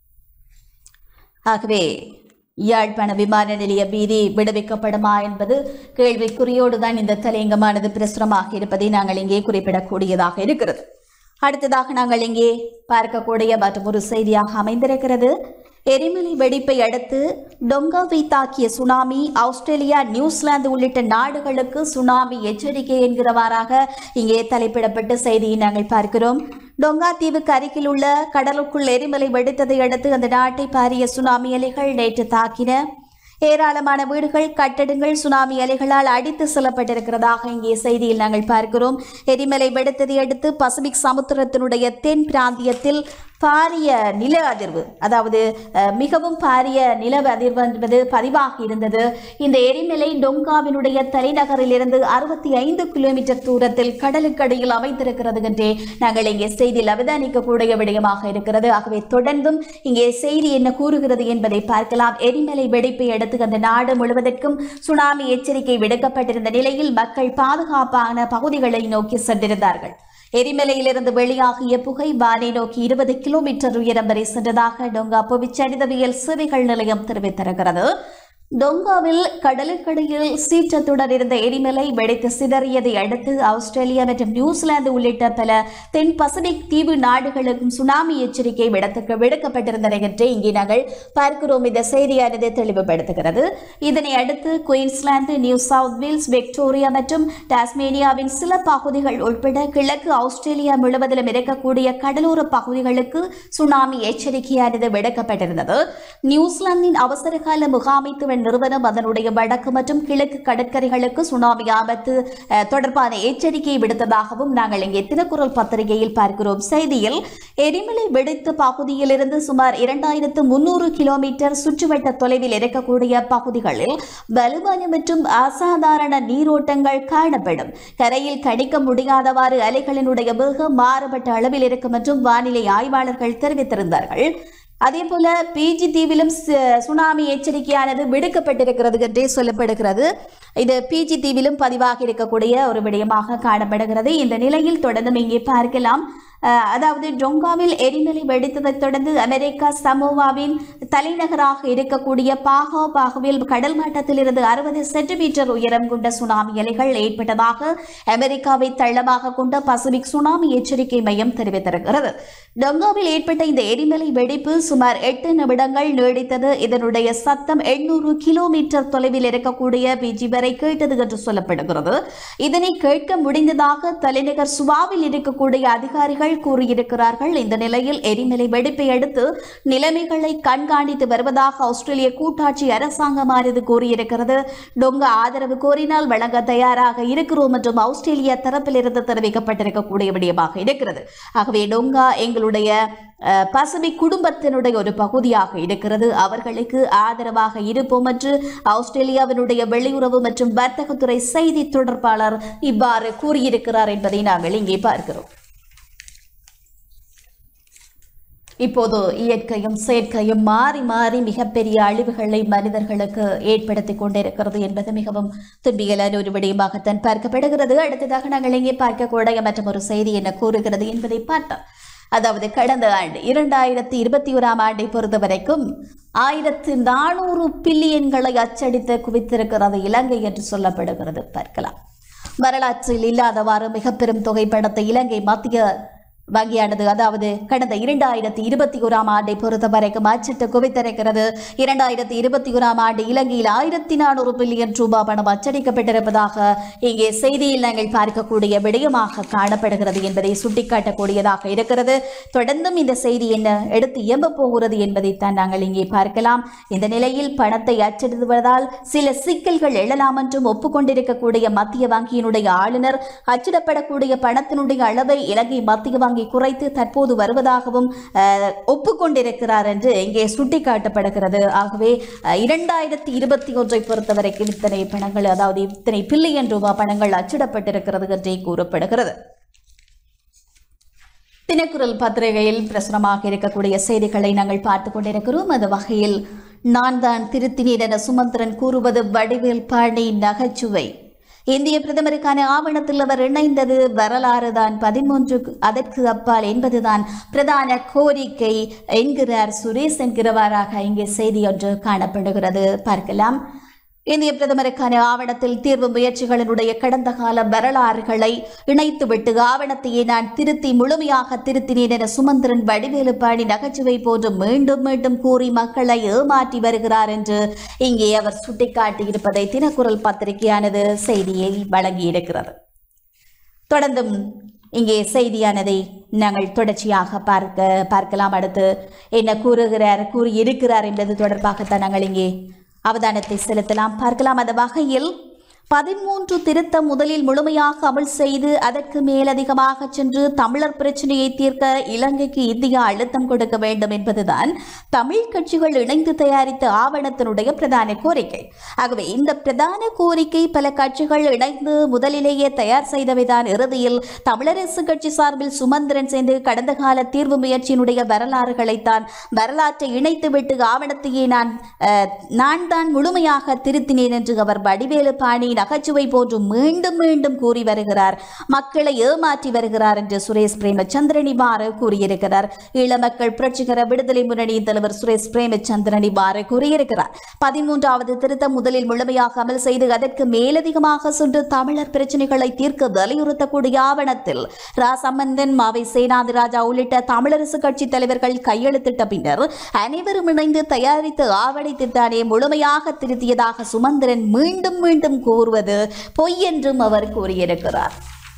ஆகவே யாழ்ப்பாண விமான நிலைய வீதி விடுவிக்கப்படுமா என்பது கேள்விக்குறியோடு தான் இந்த தலையங்கமானது பிரசுரமாக இருப்பதை நாங்கள் இங்கே குறிப்பிடக்கூடியதாக இருக்கிறது அடுத்ததாக நாங்கள் இங்கே பார்க்கக்கூடிய மற்றும் ஒரு செய்தியாக அமைந்திருக்கிறது எரிமலை வெடிப்பை அடுத்து டொங்காவை தாக்கிய சுனாமி ஆஸ்திரேலியா நியூசிலாந்து உள்ளிட்ட நாடுகளுக்கு சுனாமி எச்சரிக்கை என்கிறவாறாக இங்கே தலைப்பிடப்பட்ட செய்தியை நாங்கள் பார்க்கிறோம் டொங்கா தீவுக்கு அருகில் உள்ள கடலுக்குள் எரிமலை வெடித்ததை அடுத்து அந்த நாட்டை பாரிய சுனாமி அலைகள் நேற்று தாக்கின ஏராளமான வீடுகள் கட்டடங்கள் சுனாமி அலைகளால் அடித்து செல்லப்பட்டிருக்கிறதாக இங்கே செய்தியில் நாங்கள் பார்க்கிறோம் எரிமலை வெடித்ததை அடுத்து பசிபிக் சமுத்திரத்தினுடைய தென் பிராந்தியத்தில் பாரிய நில அதிர்வு அதாவது அஹ், மிகவும் பாரிய நில அதிர்வு என்பது பதிவாகி இருந்தது இந்த எரிமலை டொங்காவினுடைய தலைநகரிலிருந்து அறுபத்தி ஐந்து கிலோமீட்டர் தூரத்தில் கடலுக்கடியில் அமைந்திருக்கிறது என்றே நாங்கள் இங்கே செய்தியில் அவதானிக்கக்கூடிய விடயமாக இருக்கிறது ஆகவே தொடர்ந்தும் இங்கே செய்தி என்ன கூறுகிறது என்பதை பார்க்கலாம் எரிமலை வெடிப்பை அடுத்து அந்த நாடு முழுவதற்கும் சுனாமி எச்சரிக்கை விடுக்கப்பட்டிருந்த நிலையில் மக்கள் பாதுகாப்பான பகுதிகளை நோக்கி சென்றிருந்தார்கள் எரிமலையிலிருந்து வெளியாகிய புகை வானை நோக்கி இருபது கிலோமீட்டர் உயரம் வரை சென்றதாக டொங்கா புவிச்சரிதவியல் சேவைகள் நிலையம் தெரிவித்திருக்கிறது டொங்காவில் கடலுக்கடியில் சீற்றத்துடன் இருந்த எரிமலை வெடித்து சிதறியதை அடுத்து ஆஸ்திரேலியா மற்றும் நியூசிலாந்து உள்ளிட்ட பல தென் பசிபிக் தீவு நாடுகளுக்கும் சுனாமி எச்சரிக்கை விடத்துக்கு விடுக்கப்பட்டிருந்தன என்றே இங்கே நாங்கள் பார்க்கிறோம் இந்த செய்தியானது தெளிவுபடுத்துகிறது இதனை அடுத்து Queensland New South Wales Victoria மற்றும் டாஸ்மேனியாவின் சில பகுதிகள் உட்பட கிழக்கு ஆஸ்திரேலியா முழுவதிலும் இருக்கக்கூடிய கடலோர பகுதிகளுக்கு சுனாமி எச்சரிக்கையானது விடுக்கப்பட்டிருந்தது நியூசிலாந்தின் அவசரகால முகாமைத்துவ நிறுவனம் அதனுடைய வடக்கு மற்றும் கிழக்கு கடற்கரைகளுக்கு சுனாமி ஆபத்து அஹ், தொடர்பான எச்சரிக்கை விடுத்ததாகவும் நாங்கள் இங்கே தினக்குரல் பத்திரிகையில் பார்க்கிறோம் செய்தியில் எரிமலை வெடித்த பகுதியிலிருந்து சுமார் இரண்டாயிரத்து முன்னூறு கிலோமீட்டர் சுற்றுவட்ட தொலைவில் இருக்கக்கூடிய பகுதிகளில் வலுவான மற்றும் அசாதாரண நீரோட்டங்கள் காணப்படும் கரையில் கணிக்க முடியாதவாறு அலைகளினுடைய வேகம் மாறுபட்ட அளவில் இருக்கும் மற்றும் வானிலை ஆய்வாளர்கள் தெரிவித்திருந்தார்கள் அதே போல பிஜி தீவிலும் சு- சுனாமி எச்சரிக்கையானது விடுக்கப்பட்டிருக்கிறது என்றே சொல்லப்படுகிறது இது பிஜி தீவிலும் பதிவாகி இருக்கக்கூடிய ஒரு விடயமாக காணப்படுகிறது இந்த நிலையில் தொடர்ந்து இங்கே பார்க்கலாம் அஹ், அதாவது டொங்காவில் எரிமலை வெடித்ததைத் தொடர்ந்து அமெரிக்கா சமோவாவின் தலைநகராக இருக்கக்கூடிய பாகோ பாகுவில் கடல் மட்டத்திலிருந்து அறுபது சென்டிமீட்டர் உயரம் கொண்ட சுனாமி அலைகள் ஏற்பட்டதாக அமெரிக்காவை தள்ளமாக கொண்ட பசிபிக் சுனாமி எச்சரிக்கை மையம் தெரிவித்திருக்கிறது டொங்காவில் ஏற்பட்ட இந்த எரிமலை வெடிப்பு சுமார் எட்டு நிமிடங்கள் நீடித்தது இதனுடைய சத்தம் எண்ணூறு கிலோமீட்டர் தொலைவில் இருக்கக்கூடிய பிஜி வரை கேட்டது என்று சொல்லப்படுகிறது இதனை கேட்க முடிந்ததாக தலைநகர் சுவாவில் இருக்கக்கூடிய அதிகாரிகள் கூறியிருக்கிறார்கள் இந்த நிலையில் எரிமலை வெடிப்பை அடுத்து நிலைமைகளை கண்காணித்து வருவதாக ஆஸ்திரேலிய கூட்டாட்சி அரசாங்கமானது கூறியிருக்கிறது டொங்க ஆதரவு கோரினால் வழங்க தயாராக இருக்கிறோம் என்றும் ஆஸ்திரேலியா தரப்பிலிருந்து தெரிவிக்கப்பட்டிருக்கக்கூடிய விடயமாக இருக்கிறது ஆகவே டொங்கா எங்களுடைய அஹ், பசிபிக் குடும்பத்தினுடைய ஒரு பகுதியாக இருக்கிறது அவர்களுக்கு ஆதரவாக இருப்போம் என்று ஆஸ்திரேலியாவினுடைய வெளியுறவு மற்றும் வர்த்தகத்துறை செய்தி தொடர்பாளர் இவ்வாறு கூறியிருக்கிறார் என்பதை நாங்கள் இங்கே பார்க்கிறோம் இப்போது இயற்கையும் செயற்கையும் மாறி மாறி மிகப்பெரிய அழிவுகளை மனிதர்களுக்கு ஏற்படுத்திக் கொண்டிருக்கிறது என்பது மிகவும் துன்பியலான ஒரு விடயமாகத்தான் பார்க்கப்படுகிறது அடுத்ததாக நாங்கள் இங்கே பார்க்கக்கூடிய மற்றும் ஒரு செய்தி என்ன கூறுகிறது என்பதை பார்த்தோம் அதாவது கடந்த ஆண்டு இரண்டாயிரத்தி இருபத்தி ஓராம் ஆண்டை பொறுத்த வரைக்கும் ஆயிரத்து நானூறு பில்லியன்களை அச்சடித்து குவித்திருக்கிறது இலங்கை என்று சொல்லப்படுகிறது பார்க்கலாம் வரலாற்றில் இல்லாதவாறு மிக பெரும் தொகை பணத்தை இலங்கை மத்திய வங்கியானது அதாவது கடந்த இரண்டாயிரத்தி இருபத்தி ஓராம் ஆண்டை பொறுத்த வரைக்கும் அச்சிட்டு குவித்திருக்கிறது இரண்டாயிரத்தி இருபத்தி ஓராம் ஆண்டு இலங்கையில் ஆயிரத்தி நானூறு பில்லியன் ரூபாய் பணம் அச்சடிக்கப்பட்டிருப்பதாக இங்கே செய்தியில் நாங்கள் பார்க்கக்கூடிய விடயமாக காணப்படுகிறது என்பதை சுட்டிக்காட்டக்கூடியதாக இருக்கிறது தொடர்ந்தும் இந்த செய்தி என்ன எடுத்து இயம்பப் போகிறது என்பதைத்தான் நாங்கள் இங்கே பார்க்கலாம் இந்த நிலையில் பணத்தை அச்சிடுவதால் சில சிக்கல்கள் எழலாம் என்றும் ஒப்புக்கொண்டிருக்கக்கூடிய மத்திய வங்கியினுடைய ஆளுநர் அச்சிடப்படக்கூடிய பணத்தினுடைய அளவை இலங்கை மத்திய வங்கி குறைத்து தற்போது வருவதாகவும் அஹ், ஒப்புக்கொண்டிருக்கிறார் என்று இங்கே சுட்டிக்காட்டப்படுகிறது ஆகவே அஹ், இரண்டாயிரத்தி இருபத்தி ஒன்றை பொறுத்தவரைக்கும் இத்தனை பணங்கள் அதாவது இத்தனை பில்லியன் ரூபாய் பணங்கள் அச்சிடப்பட்டிருக்கிறது என்றே கூறப்படுகிறது தினக்குரல் பத்திரிகையில் பிரசுரமாக இருக்கக்கூடிய செய்திகளை நாங்கள் பார்த்து கொண்டிருக்கிறோம் அந்த வகையில் நான் தான் திருத்தினேன் என சுமந்திரன் கூறுவது வடிவேல் பாணி நகைச்சுவை இந்திய பிரதமருக்கான ஆவணத்தில் அவர் இணைந்தது வரலாறு தான் பதிமூன்று அதற்கு அப்பால் என்பதுதான் பிரதான கோரிக்கை என்கிறார் சுரேஷ் என்கிறவாறாக இங்கே செய்தி ஒன்று காணப்படுகிறது பார்க்கலாம் இந்திய பிரதமருக்கான ஆவணத்தில் தீர்வு முயற்சிகளினுடைய கடந்த கால வரலாறுகளை இணைத்துவிட்டு ஆவணத்தையே நான் திருத்தி முழுமையாக திருத்தினேன் என சுமந்திரன் வடிவேலு பாடி நகைச்சுவை போன்று மீண்டும் மீண்டும் கூறி மக்களை ஏமாற்றி வருகிறார் என்று இங்கே அவர் சுட்டிக்காட்டியிருப்பதை தினக்குரல் பத்திரிகையானது செய்தியை வழங்கியிருக்கிறது தொடர்ந்தும் இங்கே செய்தியானதை நாங்கள் தொடர்ச்சியாக பார்க்க பார்க்கலாம் அடுத்து என்ன கூறுகிறார் கூறியிருக்கிறார் என்பது தொடர்பாகத்தான் நாங்கள் இங்கே அவதானத்தை செலுத்தலாம் பார்க்கலாம் அந்த வகையில் பதிமூன்று திருத்தம் முதலில் முழுமையாக அமல் செய்து அதற்கு மேலதிகமாக சென்று தமிழர் பிரச்சனையை தீர்க்க இலங்கைக்கு இந்தியா அழுத்தம் கொடுக்க வேண்டும் என்பதுதான் தமிழ் கட்சிகள் இணைந்து தயாரித்த ஆவணத்தினுடைய பிரதான கோரிக்கை ஆகவே இந்த பிரதான கோரிக்கை பல கட்சிகள் இணைந்து முதலிலேயே தயார் செய்தவைதான் இறுதியில் தமிழரசு கட்சி சார்பில் சுமந்திரன் சேர்ந்து கடந்த கால தீர்வு முயற்சியினுடைய வரலாறுகளைத்தான் வரலாற்றை இணைத்துவிட்டு ஆவணத்தையே நான் அஹ், நான் தான் முழுமையாக திருத்தினேன் என்று அவர் வடிவேலு பாணி நகைச்சுவை போன்று மீண்டும் மீண்டும் கூறி வருகிறார் மக்களை ஏமாற்றி வருகிறார் என்று சுரேஷ் பிரேமச்சந்திரன் இவ்வாறு கூறியிருக்கிறார் ஈழ மக்கள் புரட்சிகர விடுதலை முன்னணியின் தலைவர் சுரேஷ் பிரேமச்சந்திரன் இவ்வாறு கூறியிருக்கிறார் பதிமூன்றாவது திருத்தம் முதலில் முழுமையாக அமல் செய்து அதற்கு மேலதிகமாக சென்று தமிழர் பிரச்சனைகளை தீர்க்க வலியுறுத்தக்கூடிய ஆவணத்தில் ரா சம்பந்தன் மாவை சேனாதிராஜா உள்ளிட்ட தமிழரசு கட்சி தலைவர்கள் கையெழுத்திட்ட பின்னர் அனைவரும் இணைந்து தயாரித்து ஆவணத்திட்டானே முழுமையாக திருத்தியதாக சுமந்திரன் மீண்டும் மீண்டும் கூறுவது பொய் என்றும் அவர் கூறியிருக்கிறார்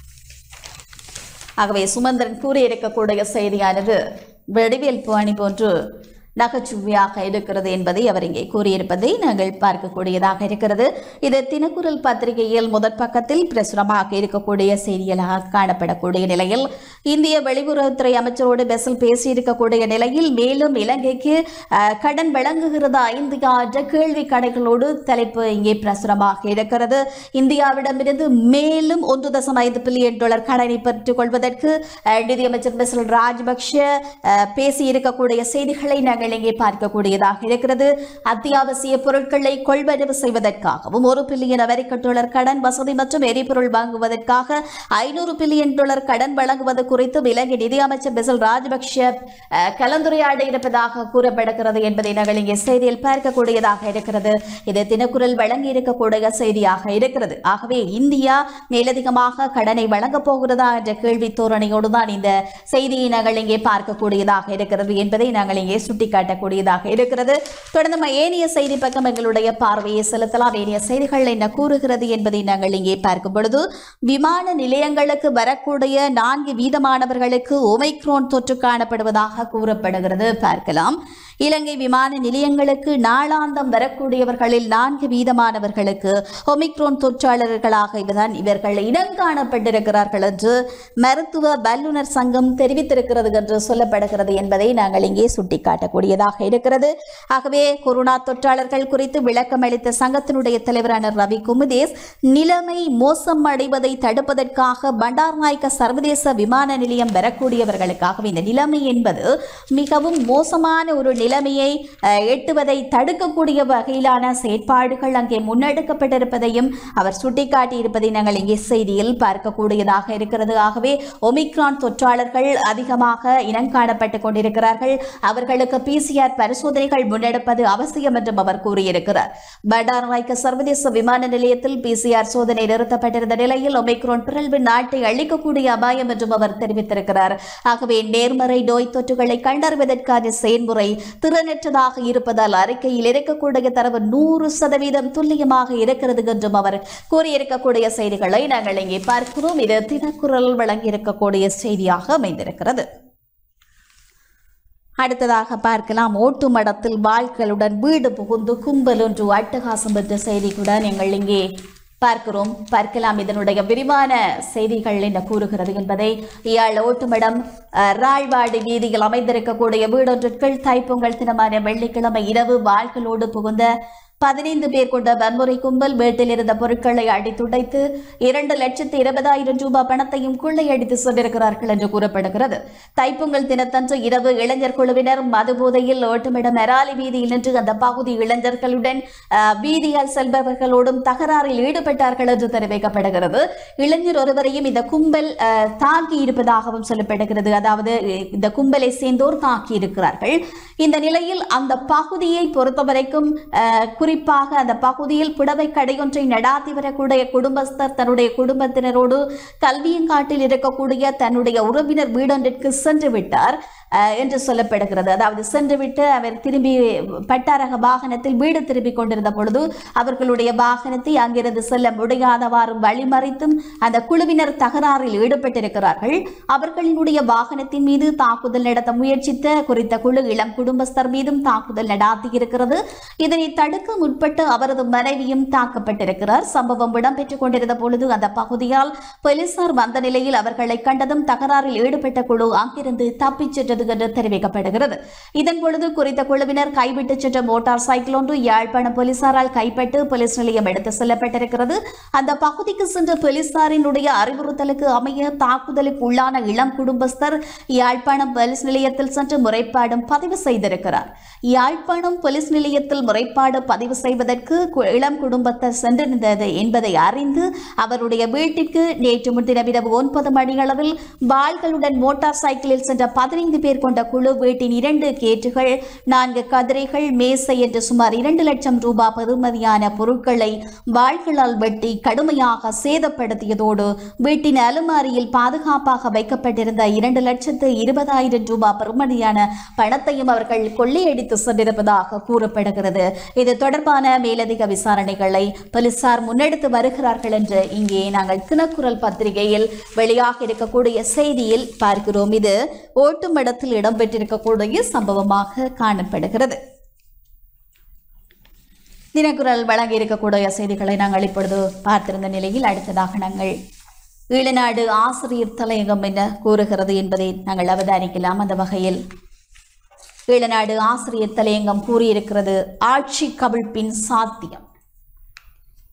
ஆகவே சுமந்திரன் கூறியிருக்கக்கூடிய செய்தியானது வடிவேல் பாணி போன்று நகைச்சுவையாக இருக்கிறது என்பதை அவர் இங்கே கூறியிருப்பதை நாங்கள் பார்க்கக்கூடியதாக இருக்கிறது இது தினக்குரல் பத்திரிகையில் முதற் பக்கத்தில் பிரசுரமாக இருக்கக்கூடிய செய்திகளாக காணப்படக்கூடிய நிலையில் இந்திய வெளியுறவுத்துறை அமைச்சரோடு பெசல் பேசியிருக்கக்கூடிய நிலையில் மேலும் இலங்கைக்கு அஹ், கடன் வழங்குகிறதா இந்தியா என்ற கேள்வி கடைகளோடு தலைப்பு இங்கே பிரசுரமாக இருக்கிறது இந்தியாவிடமிருந்து மேலும் ஒன்று தசம் ஐந்து பில்லியன் டாலர் கடனை பெற்றுக் கொள்வதற்கு அஹ், நிதியமைச்சர் பெசல் ராஜபக்ஷ அஹ், பேசியிருக்கக்கூடிய செய்திகளை நாங்கள் நாங்கள் இங்கே பார்க்கக்கூடியதாக இருக்கிறது அத்தியாவசிய பொருட்களை கொள்வனவு செய்வதற்காகவும் ஒரு பில்லியன் அமெரிக்க டாலர் கடன் வசதி மற்றும் எரிபொருள் வாங்குவதற்காக ஐநூறு பில்லியன் டாலர் கடன் வழங்குவது குறித்து இலங்கை நிதியமைச்சர் பெசல் ராஜபக்ஷ அஹ், கலந்துரையாட இருப்பதாக கூறப்படுகிறது என்பதை நாங்கள் இங்கே செய்தியில் பார்க்கக்கூடியதாக இருக்கிறது இது தினக்குரல் வழங்கி இருக்கக்கூடிய செய்தியாக இருக்கிறது ஆகவே இந்தியா மேலதிகமாக கடனை வழங்கப் போகிறதா என்ற கேள்வி தோரணையோடு தான் இந்த செய்தியை நாங்கள் இங்கே பார்க்கக்கூடியதாக இருக்கிறது என்பதை நாங்கள் இங்கே சுட்டிக்காட்டக்கூடியதாக இருக்கிறது தொடர்ந்து நம்ம ஏனைய செய்தி பக்கம் எங்களுடைய பார்வையை செலுத்தலாம் ஏனைய செய்திகள் என்ன கூறுகிறது என்பதை நாங்கள் இங்கே பார்க்கும் பொழுது விமான நிலையங்களுக்கு வரக்கூடிய நான்கு வீதமானவர்களுக்கு ஒமைக்ரோன் தொற்று காணப்படுவதாக கூறப்படுகிறது பார்க்கலாம் இலங்கை விமான நிலையங்களுக்கு நாளாந்தம் வரக்கூடியவர்களில் நான்கு வீதமானவர்களுக்கு ஒமிக்ரோன் தொற்றாளர்களாக இவர்தான் இவர்கள் இனங்காணப்பட்டிருக்கிறார்கள் என்று மருத்துவ வல்லுநர் சங்கம் தெரிவித்திருக்கிறது என்று சொல்லப்படுகிறது என்பதை நாங்கள் இங்கே சுட்டிக்காட்டக்கூடியதாக இருக்கிறது ஆகவே கொரோனா தொற்றாளர்கள் குறித்து விளக்கம் அளித்த சங்கத்தினுடைய தலைவரான ரவி குமுதேஸ் நிலைமை மோசம் அடைவதை தடுப்பதற்காக பண்டார்நாயக்க சர்வதேச விமான நிலையம் வரக்கூடியவர்களுக்காக இந்த நிலைமை என்பது மிகவும் மோசமான ஒரு நிலைமையை அஹ், எட்டுவதை தடுக்கக்கூடிய வகையிலான செயற்பாடுகள் அங்கே முன்னெடுக்கப்பட்டிருப்பதையும் அவர் சுட்டிக்காட்டி இருப்பதை நாங்கள் இங்கே செய்தியில் பார்க்கக்கூடியதாக இருக்கிறது ஆகவே ஒமிக்ரான் தொற்றாளர்கள் அதிகமாக இனங்காணப்பட்டுக் கொண்டிருக்கிறார்கள் அவர்களுக்கு பிசிஆர் பரிசோதனைகள் முன்னெடுப்பது அவசியம் என்றும் அவர் கூறியிருக்கிறார் பண்டாரநாயக்க சர்வதேச விமான நிலையத்தில் பிசிஆர் சோதனை நிறுத்தப்பட்டிருந்த நிலையில் ஒமிக்ரோன் பிறழ்வு நாட்டை அழிக்கக்கூடிய அபாயம் என்றும் அவர் தெரிவித்திருக்கிறார் ஆகவே நேர்மறை நோய் தொற்றுகளை கண்டறிவதற்கான செயல்முறை திறனற்றதாக இருப்பதால் அறிக்கையில் இருக்கக்கூடிய தரவு நூறு சதவீதம் துல்லியமாக இருக்கிறது என்றும் அவர் கூறியிருக்கக்கூடிய செய்திகளை நாங்கள் இங்கே பார்க்கிறோம் இது தினக்குரல் வழங்கியிருக்கக்கூடிய செய்தியாக அமைந்திருக்கிறது அடுத்ததாக பார்க்கலாம் ஓட்டு மடத்தில் வாள்களுடன் வீடு புகுந்து கும்பல் ஒன்று அட்டகாசம் என்ற செய்திகளுடன் எங்கள் இங்கே பார்க்கிறோம் பார்க்கலாம் இதனுடைய விரிவான செய்திகள் என்ன கூறுகிறது என்பதை இயாழ் ஓட்டுமடம் அஹ், ராழ்வாடி வீதியில் அமைந்திருக்கக்கூடிய வீடொன்றிற்குள் தைப்பொங்கல் தினமான வெள்ளிக்கிழமை இரவு வாள்களோடு புகுந்த பதினைந்து பேர் கொண்ட வன்முறை கும்பல் வீட்டில் இருந்த பொருட்களை அடித்துடைத்து இரண்டு லட்சத்து இருபதாயிரம் ரூபாய் பணத்தையும் கொள்ளையடித்து சென்றிருக்கிறார்கள் என்று கூறப்படுகிறது தைப்பொங்கல் தினத்தன்று இரவு இளைஞர் குழுவினர் மதுபோதையில் ஓட்டுமிடம் மெராலி வீதியில் நின்று அந்த பகுதி இளைஞர்களுடன் அஹ், வீதியால் செல்பவர்களோடும் தகராறில் ஈடுபட்டார்கள் என்று தெரிவிக்கப்படுகிறது இளைஞர் ஒருவரையும் இந்த கும்பல் அஹ், தாக்கி இருப்பதாகவும் சொல்லப்படுகிறது அதாவது அஹ், இந்த கும்பலை சேர்ந்தோர் தாக்கி இருக்கிறார்கள் இந்த நிலையில் அந்த பகுதியை பொறுத்தவரைக்கும் அஹ், குறிப்பாக அந்த பகுதியில் புடவை கடையொன்றை நடாத்தி வரக்கூடிய குடும்பஸ்தர் தன்னுடைய குடும்பத்தினரோடு கல்வியங்காட்டில் இருக்கக்கூடிய தன்னுடைய உறவினர் வீடொன்றிற்கு சென்று விட்டார் அஹ், என்று சொல்லப்படுகிறது அதாவது சென்று விட்டு அவர் திரும்பி பட்டாரக வாகனத்தில் வீடு திரும்பி கொண்டிருந்த பொழுது அவர்களுடைய வாகனத்தை அங்கிருந்து செல்ல முடியாதவாறு வழிமறித்தும் அந்த குழுவினர் தகராறில் ஈடுபட்டிருக்கிறார்கள் அவர்களினுடைய வாகனத்தின் மீது தாக்குதல் நடத்த முயற்சித்த குறித்த குழு இளம் குடும்பஸ்தர் மீதும் தாக்குதல் நடாத்தியிருக்கிறது இதனை தடுக்க முற்பட்டு அவரது மனைவியும் தாக்கப்பட்டிருக்கிறார் சம்பவம் இடம்பெற்றுக் கொண்டிருந்த பொழுது அந்த பகுதியால் போலீசார் வந்த நிலையில் அவர்களை கண்டதும் தகராறில் ஈடுபட்ட குழு அங்கிருந்து தப்பிச் சென்றது என்று தெரிவிக்கப்படுகிறது இதன் பொழுது குறித்த குழுவினர் கைவிட்டு சென்ற மோட்டார் சைக்கிள் ஒன்று யாழ்ப்பாணம் போலீசாரால் கைப்பட்டு போலீஸ் நிலையம் எடுத்து செல்லப்பட்டிருக்கிறது அந்த பகுதிக்கு சென்ற போலீசாரினுடைய அறிவுறுத்தலுக்கு அமைய தாக்குதலுக்கு உள்ளான இளம் குடும்பஸ்தர் யாழ்ப்பாணம் போலீஸ் நிலையத்தில் சென்று முறைப்பாடும் பதிவு செய்திருக்கிறார் யாழ்ப்பாணம் போலீஸ் நிலையத்தில் முறைப்பாடு பதிவு செய்வதற்கு கு- இளம் குடும்பத்தர் சென்றிருந்தது என்பதை அறிந்து அவருடைய வீட்டிற்கு நேற்று முன்தினம் இரவு ஒன்பது மணியளவில் வாள்களுடன் மோட்டார் சைக்கிளில் சென்ற பதினைந்து பேர் கொண்ட குழு வீட்டின் இரண்டு கேட்டுகள் நான்கு கதிரைகள் மேசை என்று சுமார் இரண்டு லட்சம் ரூபாய் பெறுமதியான பொருட்களை வாள்களால் வெட்டி கடுமையாக சேதப்படுத்தியதோடு வீட்டின் அலுமாரியில் பாதுகாப்பாக வைக்கப்பட்டிருந்த இரண்டு லட்சத்து இருபதாயிரம் ரூபாய் பெறுமதியான பணத்தையும் அவர்கள் கொள்ளையடித்து சென்றிருப்பதாக கூறப்படுகிறது இது தொடர்பான மேலதிக விசாரணைகளை போலீசார் முன்னெடுத்து வருகிறார்கள் என்று இங்கே நாங்கள் தினக்குரல் பத்திரிகையில் வெளியாக இருக்கக்கூடிய செய்தியில் பார்க்கிறோம் இது ஓட்டுமடத்தில் இடம்பெற்றிருக்கக்கூடிய சம்பவமாக காணப்படுகிறது தினக்குரல் வழங்கி இருக்கக்கூடிய செய்திகளை நாங்கள் இப்பொழுது பார்த்திருந்த நிலையில் அடுத்ததாக நாங்கள் ஈழநாடு ஆசிரியர் தலையங்கம் என்ன கூறுகிறது என்பதை நாங்கள் அவதானிக்கலாம் அந்த வகையில் ஈழநாடு ஆசிரியர் தலையங்கம் கூறியிருக்கிறது ஆட்சி கவிழ்ப்பின் சாத்தியம்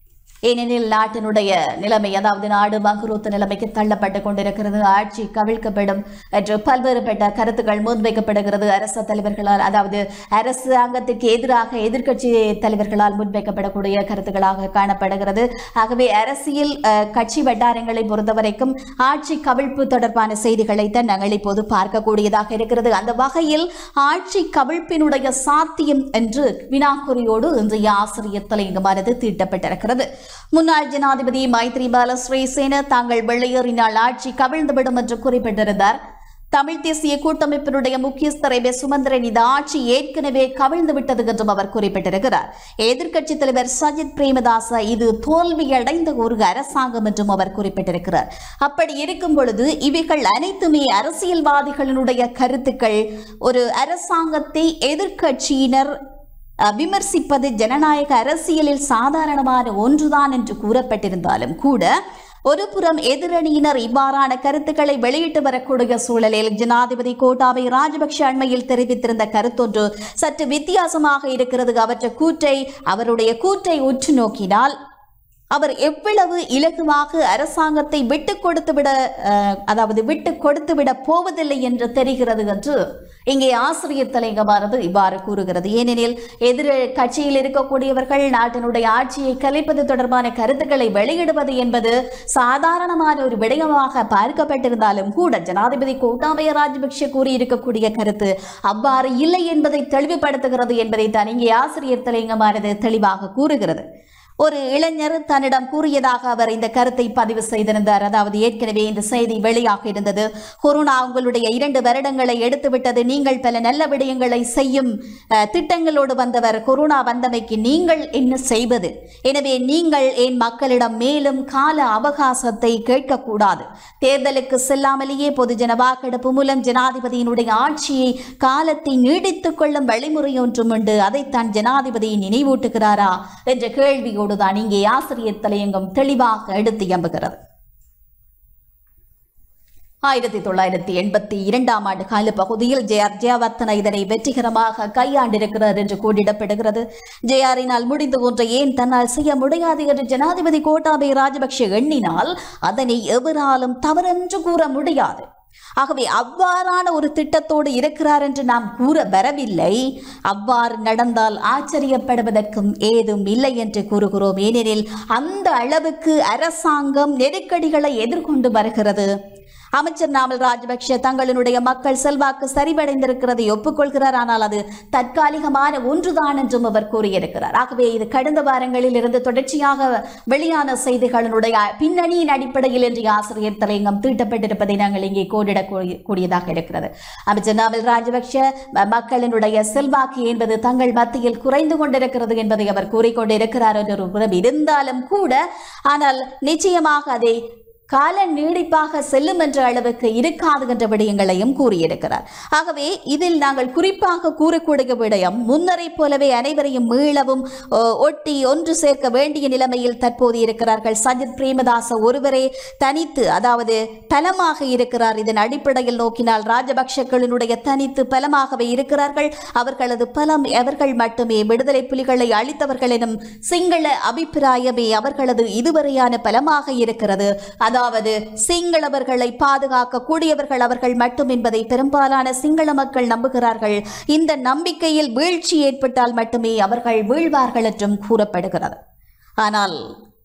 ஏனெனில் நாட்டினுடைய நிலைமை அதாவது நாடு மகுரூத்த நிலைமைக்கு தள்ளப்பட்டு கொண்டிருக்கிறது ஆட்சி கவிழ்க்கப்படும் என்று பல்வேறுபட்ட கருத்துக்கள் முன்வைக்கப்படுகிறது அரசு தலைவர்களால் அதாவது அரசாங்கத்திற்கு எதிராக எதிர்க்கட்சி தலைவர்களால் முன்வைக்கப்படக்கூடிய கருத்துக்களாக காணப்படுகிறது ஆகவே அரசியல் அஹ், கட்சி வட்டாரங்களை பொறுத்தவரைக்கும் ஆட்சி கவிழ்ப்பு தொடர்பான செய்திகளை தான் நாங்கள் இப்போது பார்க்கக்கூடியதாக இருக்கிறது அந்த வகையில் ஆட்சி கவிழ்ப்பினுடைய சாத்தியம் என்று வினாக்குறியோடு இன்றைய ஆசிரியர் தலையங்கமானது தீட்டப்பட்டிருக்கிறது முன்னாள் ஜனாதிபதி மைத்ரிபால ஸ்ரீசேன தாங்கள் வெளியேறினால் ஆட்சி கவிழ்ந்துவிடும் என்று குறிப்பிட்டிருந்தார் தமிழ் தேசிய கூட்டமைப்பினுடைய முக்கியஸ்தர் எம். எஸ். சுமந்திரன் இந்த ஆட்சி ஏற்கனவே கவிழ்ந்து விட்டது என்றும் அவர் குறிப்பிட்டிருக்கிறார் எதிர்க்கட்சித் தலைவர் சஜித் பிரேமதாச இது தோல்வியடைந்த ஒரு அரசாங்கம் என்றும் அவர் குறிப்பிட்டிருக்கிறார் அப்படி இருக்கும் பொழுது இவைகள் அனைத்துமே அரசியல்வாதிகளினுடைய கருத்துக்கள் ஒரு அரசாங்கத்தை எதிர்க்கட்சியினர் அஹ், விமர்சிப்பது ஜனநாயக அரசியலில் சாதாரணமான ஒன்றுதான் என்று கூறப்பட்டிருந்தாலும் கூட ஒரு புறம் எதிரணியினர் இவ்வாறான கருத்துக்களை வெளியிட்டு வரக்கூடிய சூழலில் ஜனாதிபதி கோட்டாபய ராஜபக்ஷ அண்மையில் தெரிவித்திருந்த கருத்தொன்று சற்று வித்தியாசமாக இருக்கிறது அவற்றை கூற்றை அவருடைய கூற்றை உற்று நோக்கினால் அவர் எவ்வளவு இலகுவாக அரசாங்கத்தை விட்டு கொடுத்து விட அஹ், அதாவது விட்டு கொடுத்து விட போவதில்லை என்று தெரிகிறது என்று இங்கே ஆசிரியர் தலைங்கமானது இவ்வாறு கூறுகிறது ஏனெனில் எதிர கட்சியில் இருக்கக்கூடியவர்கள் நாட்டினுடைய ஆட்சியை கலைப்பது தொடர்பான கருத்துக்களை வெளியிடுவது என்பது சாதாரணமான ஒரு விடயமாக பார்க்கப்பட்டிருந்தாலும் கூட ஜனாதிபதி கோட்டாபய ராஜபக்ஷ கூறியிருக்கக்கூடிய கருத்து அவ்வாறு இல்லை என்பதை தெளிவுபடுத்துகிறது என்பதை தான் இங்கே ஆசிரியர் தலைங்கமானது தெளிவாக கூறுகிறது ஒரு இளைஞர் தன்னிடம் கூறியதாக அவர் இந்த கருத்தை பதிவு செய்திருந்தார் அதாவது ஏற்கனவே இந்த செய்தி வெளியாக இருந்தது கொரோனா உங்களுடைய இரண்டு வருடங்களை எடுத்துவிட்டது நீங்கள் பல நல்ல விடயங்களை செய்யும் அஹ், திட்டங்களோடு வந்தவர் கொரோனா வந்தமைக்கு நீங்கள் என்ன செய்வது எனவே நீங்கள் என் மக்களிடம் மேலும் கால அவகாசத்தை கேட்கக்கூடாது தேர்தலுக்கு செல்லாமலேயே பொதுஜன வாக்கெடுப்பு மூலம் ஜனாதிபதியினுடைய ஆட்சியை காலத்தை நீடித்துக் கொள்ளும் வழிமுறை ஒன்றும் உண்டு அதைத்தான் ஜனாதிபதி நினைவூட்டுகிறாரா என்ற கேள்வியோடுதான் இங்கே ஆசிரியர் தலையங்கம் தெளிவாக எடுத்து எம்புகிறது ஆயிரத்தி தொள்ளாயிரத்தி எண்பத்தி இரண்டாம் ஆண்டு கால பகுதியில் ஜேஆர் ஜெயவர்த்தன இதனை வெற்றிகரமாக கையாண்டிருக்கிறார் என்று கூறிடப்படுகிறது ஜேஆரினால் முடிந்த ஒன்றை ஏன் தன்னால் செய்ய முடியாது என்று ஜனாதிபதி கோட்டாபய ராஜபக்ஷ எண்ணினால் அதனை எவராலும் தவறென்று கூற முடியாது ஆகவே அவ்வாறான ஒரு திட்டத்தோடு இருக்கிறார் என்று நாம் கூற வரவில்லை அவ்வாறு நடந்தால் ஆச்சரியப்படுவதற்கும் ஏதும் இல்லை என்று கூறுகிறோம் ஏனெனில் அந்த அளவுக்கு அரசாங்கம் நெருக்கடிகளை எதிர்கொண்டு வருகிறது அமைச்சர் நாமல் ராஜபக்ஷ தங்களினுடைய மக்கள் செல்வாக்கு சரிவடைந்திருக்கிறதை ஒப்புக்கொள்கிறார் ஆனால் அது தற்காலிகமான ஒன்றுதான் என்றும் அவர் கூறியிருக்கிறார் ஆகவே இது கடந்த வாரங்களில் இருந்து தொடர்ச்சியாக வெளியான செய்திகளினுடைய பின்னணியின் அடிப்படையில் இன்றைய ஆசிரியர் தலையங்கம் தீட்டப்பட்டிருப்பதை நாங்கள் இங்கே கோடிடக் கூடிய- கூடியதாக இருக்கிறது அமைச்சர் நாமல் ராஜபக்ஷ ம- மக்களினுடைய செல்வாக்கு என்பது தங்கள் மத்தியில் குறைந்து கொண்டிருக்கிறது என்பதை அவர் கூறிக்கொண்டிருக்கிறார் என்ற ஒரு புறம் இருந்தாலும் கூட ஆனால் நிச்சயமாக அதை கால நீடிப்பாக செல்லும் என்ற அளவுக்கு இருக்காது என்ற விடயங்களையும் கூறியிருக்கிறார் ஆகவே இதில் நாங்கள் குறிப்பாக கூறக்கூடிய விடயம் முன்னரை போலவே அனைவரையும் மீளவும் ஓ, ஒட்டி ஒன்று சேர்க்க வேண்டிய நிலைமையில் தற்போது இருக்கிறார்கள் சஜித் பிரேமதாச ஒருவரே தனித்து அதாவது பலமாக இருக்கிறார் இதன் அடிப்படையில் நோக்கினால் ராஜபக்ஷக்களினுடைய தனித்து பலமாகவே இருக்கிறார்கள் அவர்களது பலம் அவர்கள் மட்டுமே விடுதலை புலிகளை அழித்தவர்கள் எனும் சிங்கள அபிப்பிராயமே அவர்களது இதுவரையான பலமாக இருக்கிறது அதாவது சிங்களவர்களை பாதுகாக்க கூடியவர்கள் அவர்கள் மட்டும் என்பதை பெரும்பாலான சிங்கள மக்கள் நம்புகிறார்கள் இந்த நம்பிக்கையில் வீழ்ச்சி ஏற்பட்டால் மட்டுமே அவர்கள் வீழ்வார்கள் என்றும் கூறப்படுகிறது ஆனால்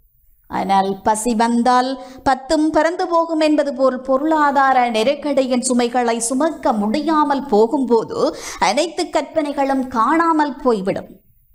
ஆனால் பசி வந்தால் பத்தும் பறந்து போகும் என்பது போல் பொருளாதார நெருக்கடியின் சுமைகளை சுமக்க முடியாமல் போகும்போது அனைத்து கற்பனைகளும் காணாமல் போய்விடும்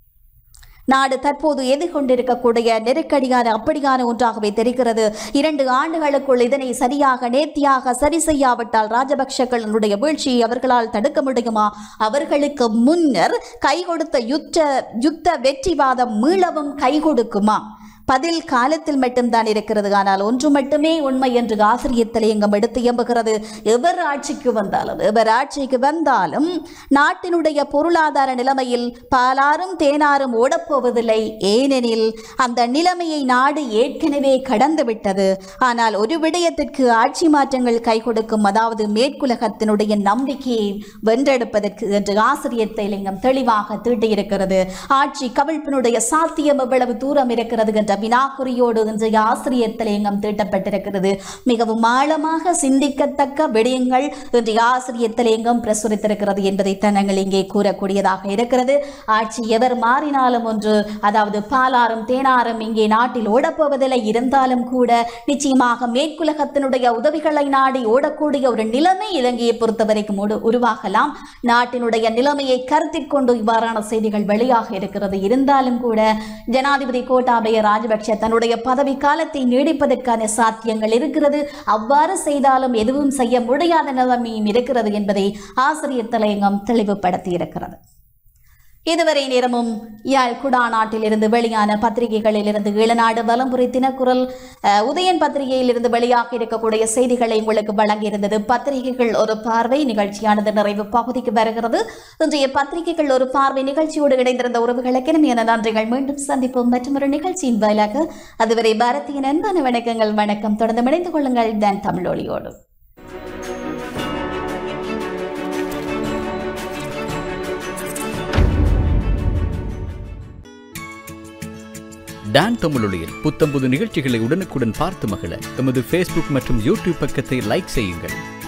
நாடு தற்போது எதிர்கொண்டிருக்கக்கூடிய நெருக்கடியான அப்படியான ஒன்றாகவே தெரிகிறது இரண்டு ஆண்டுகளுக்குள் இதனை சரியாக நேர்த்தியாக சரி செய்யாவிட்டால் ராஜபக்ஷக்களினுடைய வீழ்ச்சியை அவர்களால் தடுக்க முடியுமா அவர்களுக்கு முன்னர் கை கொடுத்த யுத்த யுத்த வெற்றிவாதம் மீளவும் கை கொடுக்குமா பதில் காலத்தில் மட்டும்தான் இருக்கிறது ஆனால் ஒன்று மட்டுமே உண்மை என்று ஆசிரியர் தலையங்கம் எடுத்து எம்புகிறது எவர் ஆட்சிக்கு வந்தாலும் எவர் ஆட்சிக்கு வந்தாலும் நாட்டினுடைய பொருளாதார நிலைமையில் பாலாரும் தேனாரும் ஓடப்போவதில்லை ஏனெனில் அந்த நிலைமையை நாடு ஏற்கனவே கடந்து விட்டது ஆனால் ஒரு விடயத்திற்கு ஆட்சி மாற்றங்கள் கை கொடுக்கும் அதாவது மேற்குலகத்தினுடைய நம்பிக்கையை வென்றெடுப்பதற்கு என்று ஆசிரியர் தலையங்கம் தெளிவாக தீட்டியிருக்கிறது ஆட்சி கவிழ்ப்பினுடைய சாத்தியம் எவ்வளவு தூரம் இருக்கிறது என்ற என்ற வினாக்குறியோடு இன்றைய ஆசிரியர் தலையங்கம் தீட்டப்பட்டிருக்கிறது மிகவும் ஆழமாக சிந்திக்கத்தக்க விடயங்கள் இன்றைய ஆசிரியர் தலையங்கம் பிரசுரித்திருக்கிறது என்பதைத்தான் நாங்கள் இங்கே கூறக்கூடியதாக இருக்கிறது ஆட்சி எவர் மாறினாலும் ஒன்று அதாவது பாலாறும் தேனாரும் இங்கே நாட்டில் ஓடப்போவதில்லை இருந்தாலும் கூட நிச்சயமாக மேற்குலகத்தினுடைய உதவிகளை நாடி ஓடக்கூடிய ஒரு நிலைமை இலங்கையை பொறுத்தவரைக்கும் உரு- உருவாகலாம் நாட்டினுடைய நிலைமையை கருத்தில் கொண்டு இவ்வாறான செய்திகள் வெளியாக இருக்கிறது இருந்தாலும் கூட ஜனாதிபதி கோட்டாபய ராஜபக்ஷ தன்னுடைய பதவி காலத்தை நீடிப்பதற்கான சாத்தியங்கள் இருக்கிறது அவ்வாறு செய்தாலும் எதுவும் செய்ய முடியாத நிலைமையும் இருக்கிறது என்பதை ஆசிரியர் தலையங்கம் தெளிவுபடுத்தி இருக்கிறது இதுவரை நேரமும் யாழ் குடா நாட்டிலிருந்து வெளியான பத்திரிகைகளிலிருந்து ஈழநாடு வலம்புரி தினக்குரல் அஹ், உதயன் பத்திரிகையிலிருந்து வெளியாக இருக்கக்கூடிய செய்திகளை உங்களுக்கு வழங்கியிருந்தது பத்திரிகைகள் ஒரு பார்வை நிகழ்ச்சியானது நிறைவு பகுதிக்கு வருகிறது இன்றைய பத்திரிகைகள் ஒரு பார்வை நிகழ்ச்சியோடு இணைந்திருந்த உறவுகளுக்கு என நன்றிகள் மீண்டும் சந்திப்போம் மற்றும் ஒரு நிகழ்ச்சியின் வாயிலாக அதுவரை பாரதியின் அன்பான வணக்கங்கள் வணக்கம் தொடர்ந்து இணைந்து கொள்ளுங்கள் தான் தமிழொலியோடு டான் தமிழொலியில் புத்தம்புது நிகழ்ச்சிகளை உடனுக்குடன் பார்த்து மகிழ எமது ஃபேஸ்புக் மற்றும் யூடியூப் பக்கத்தை லைக் செய்யுங்கள்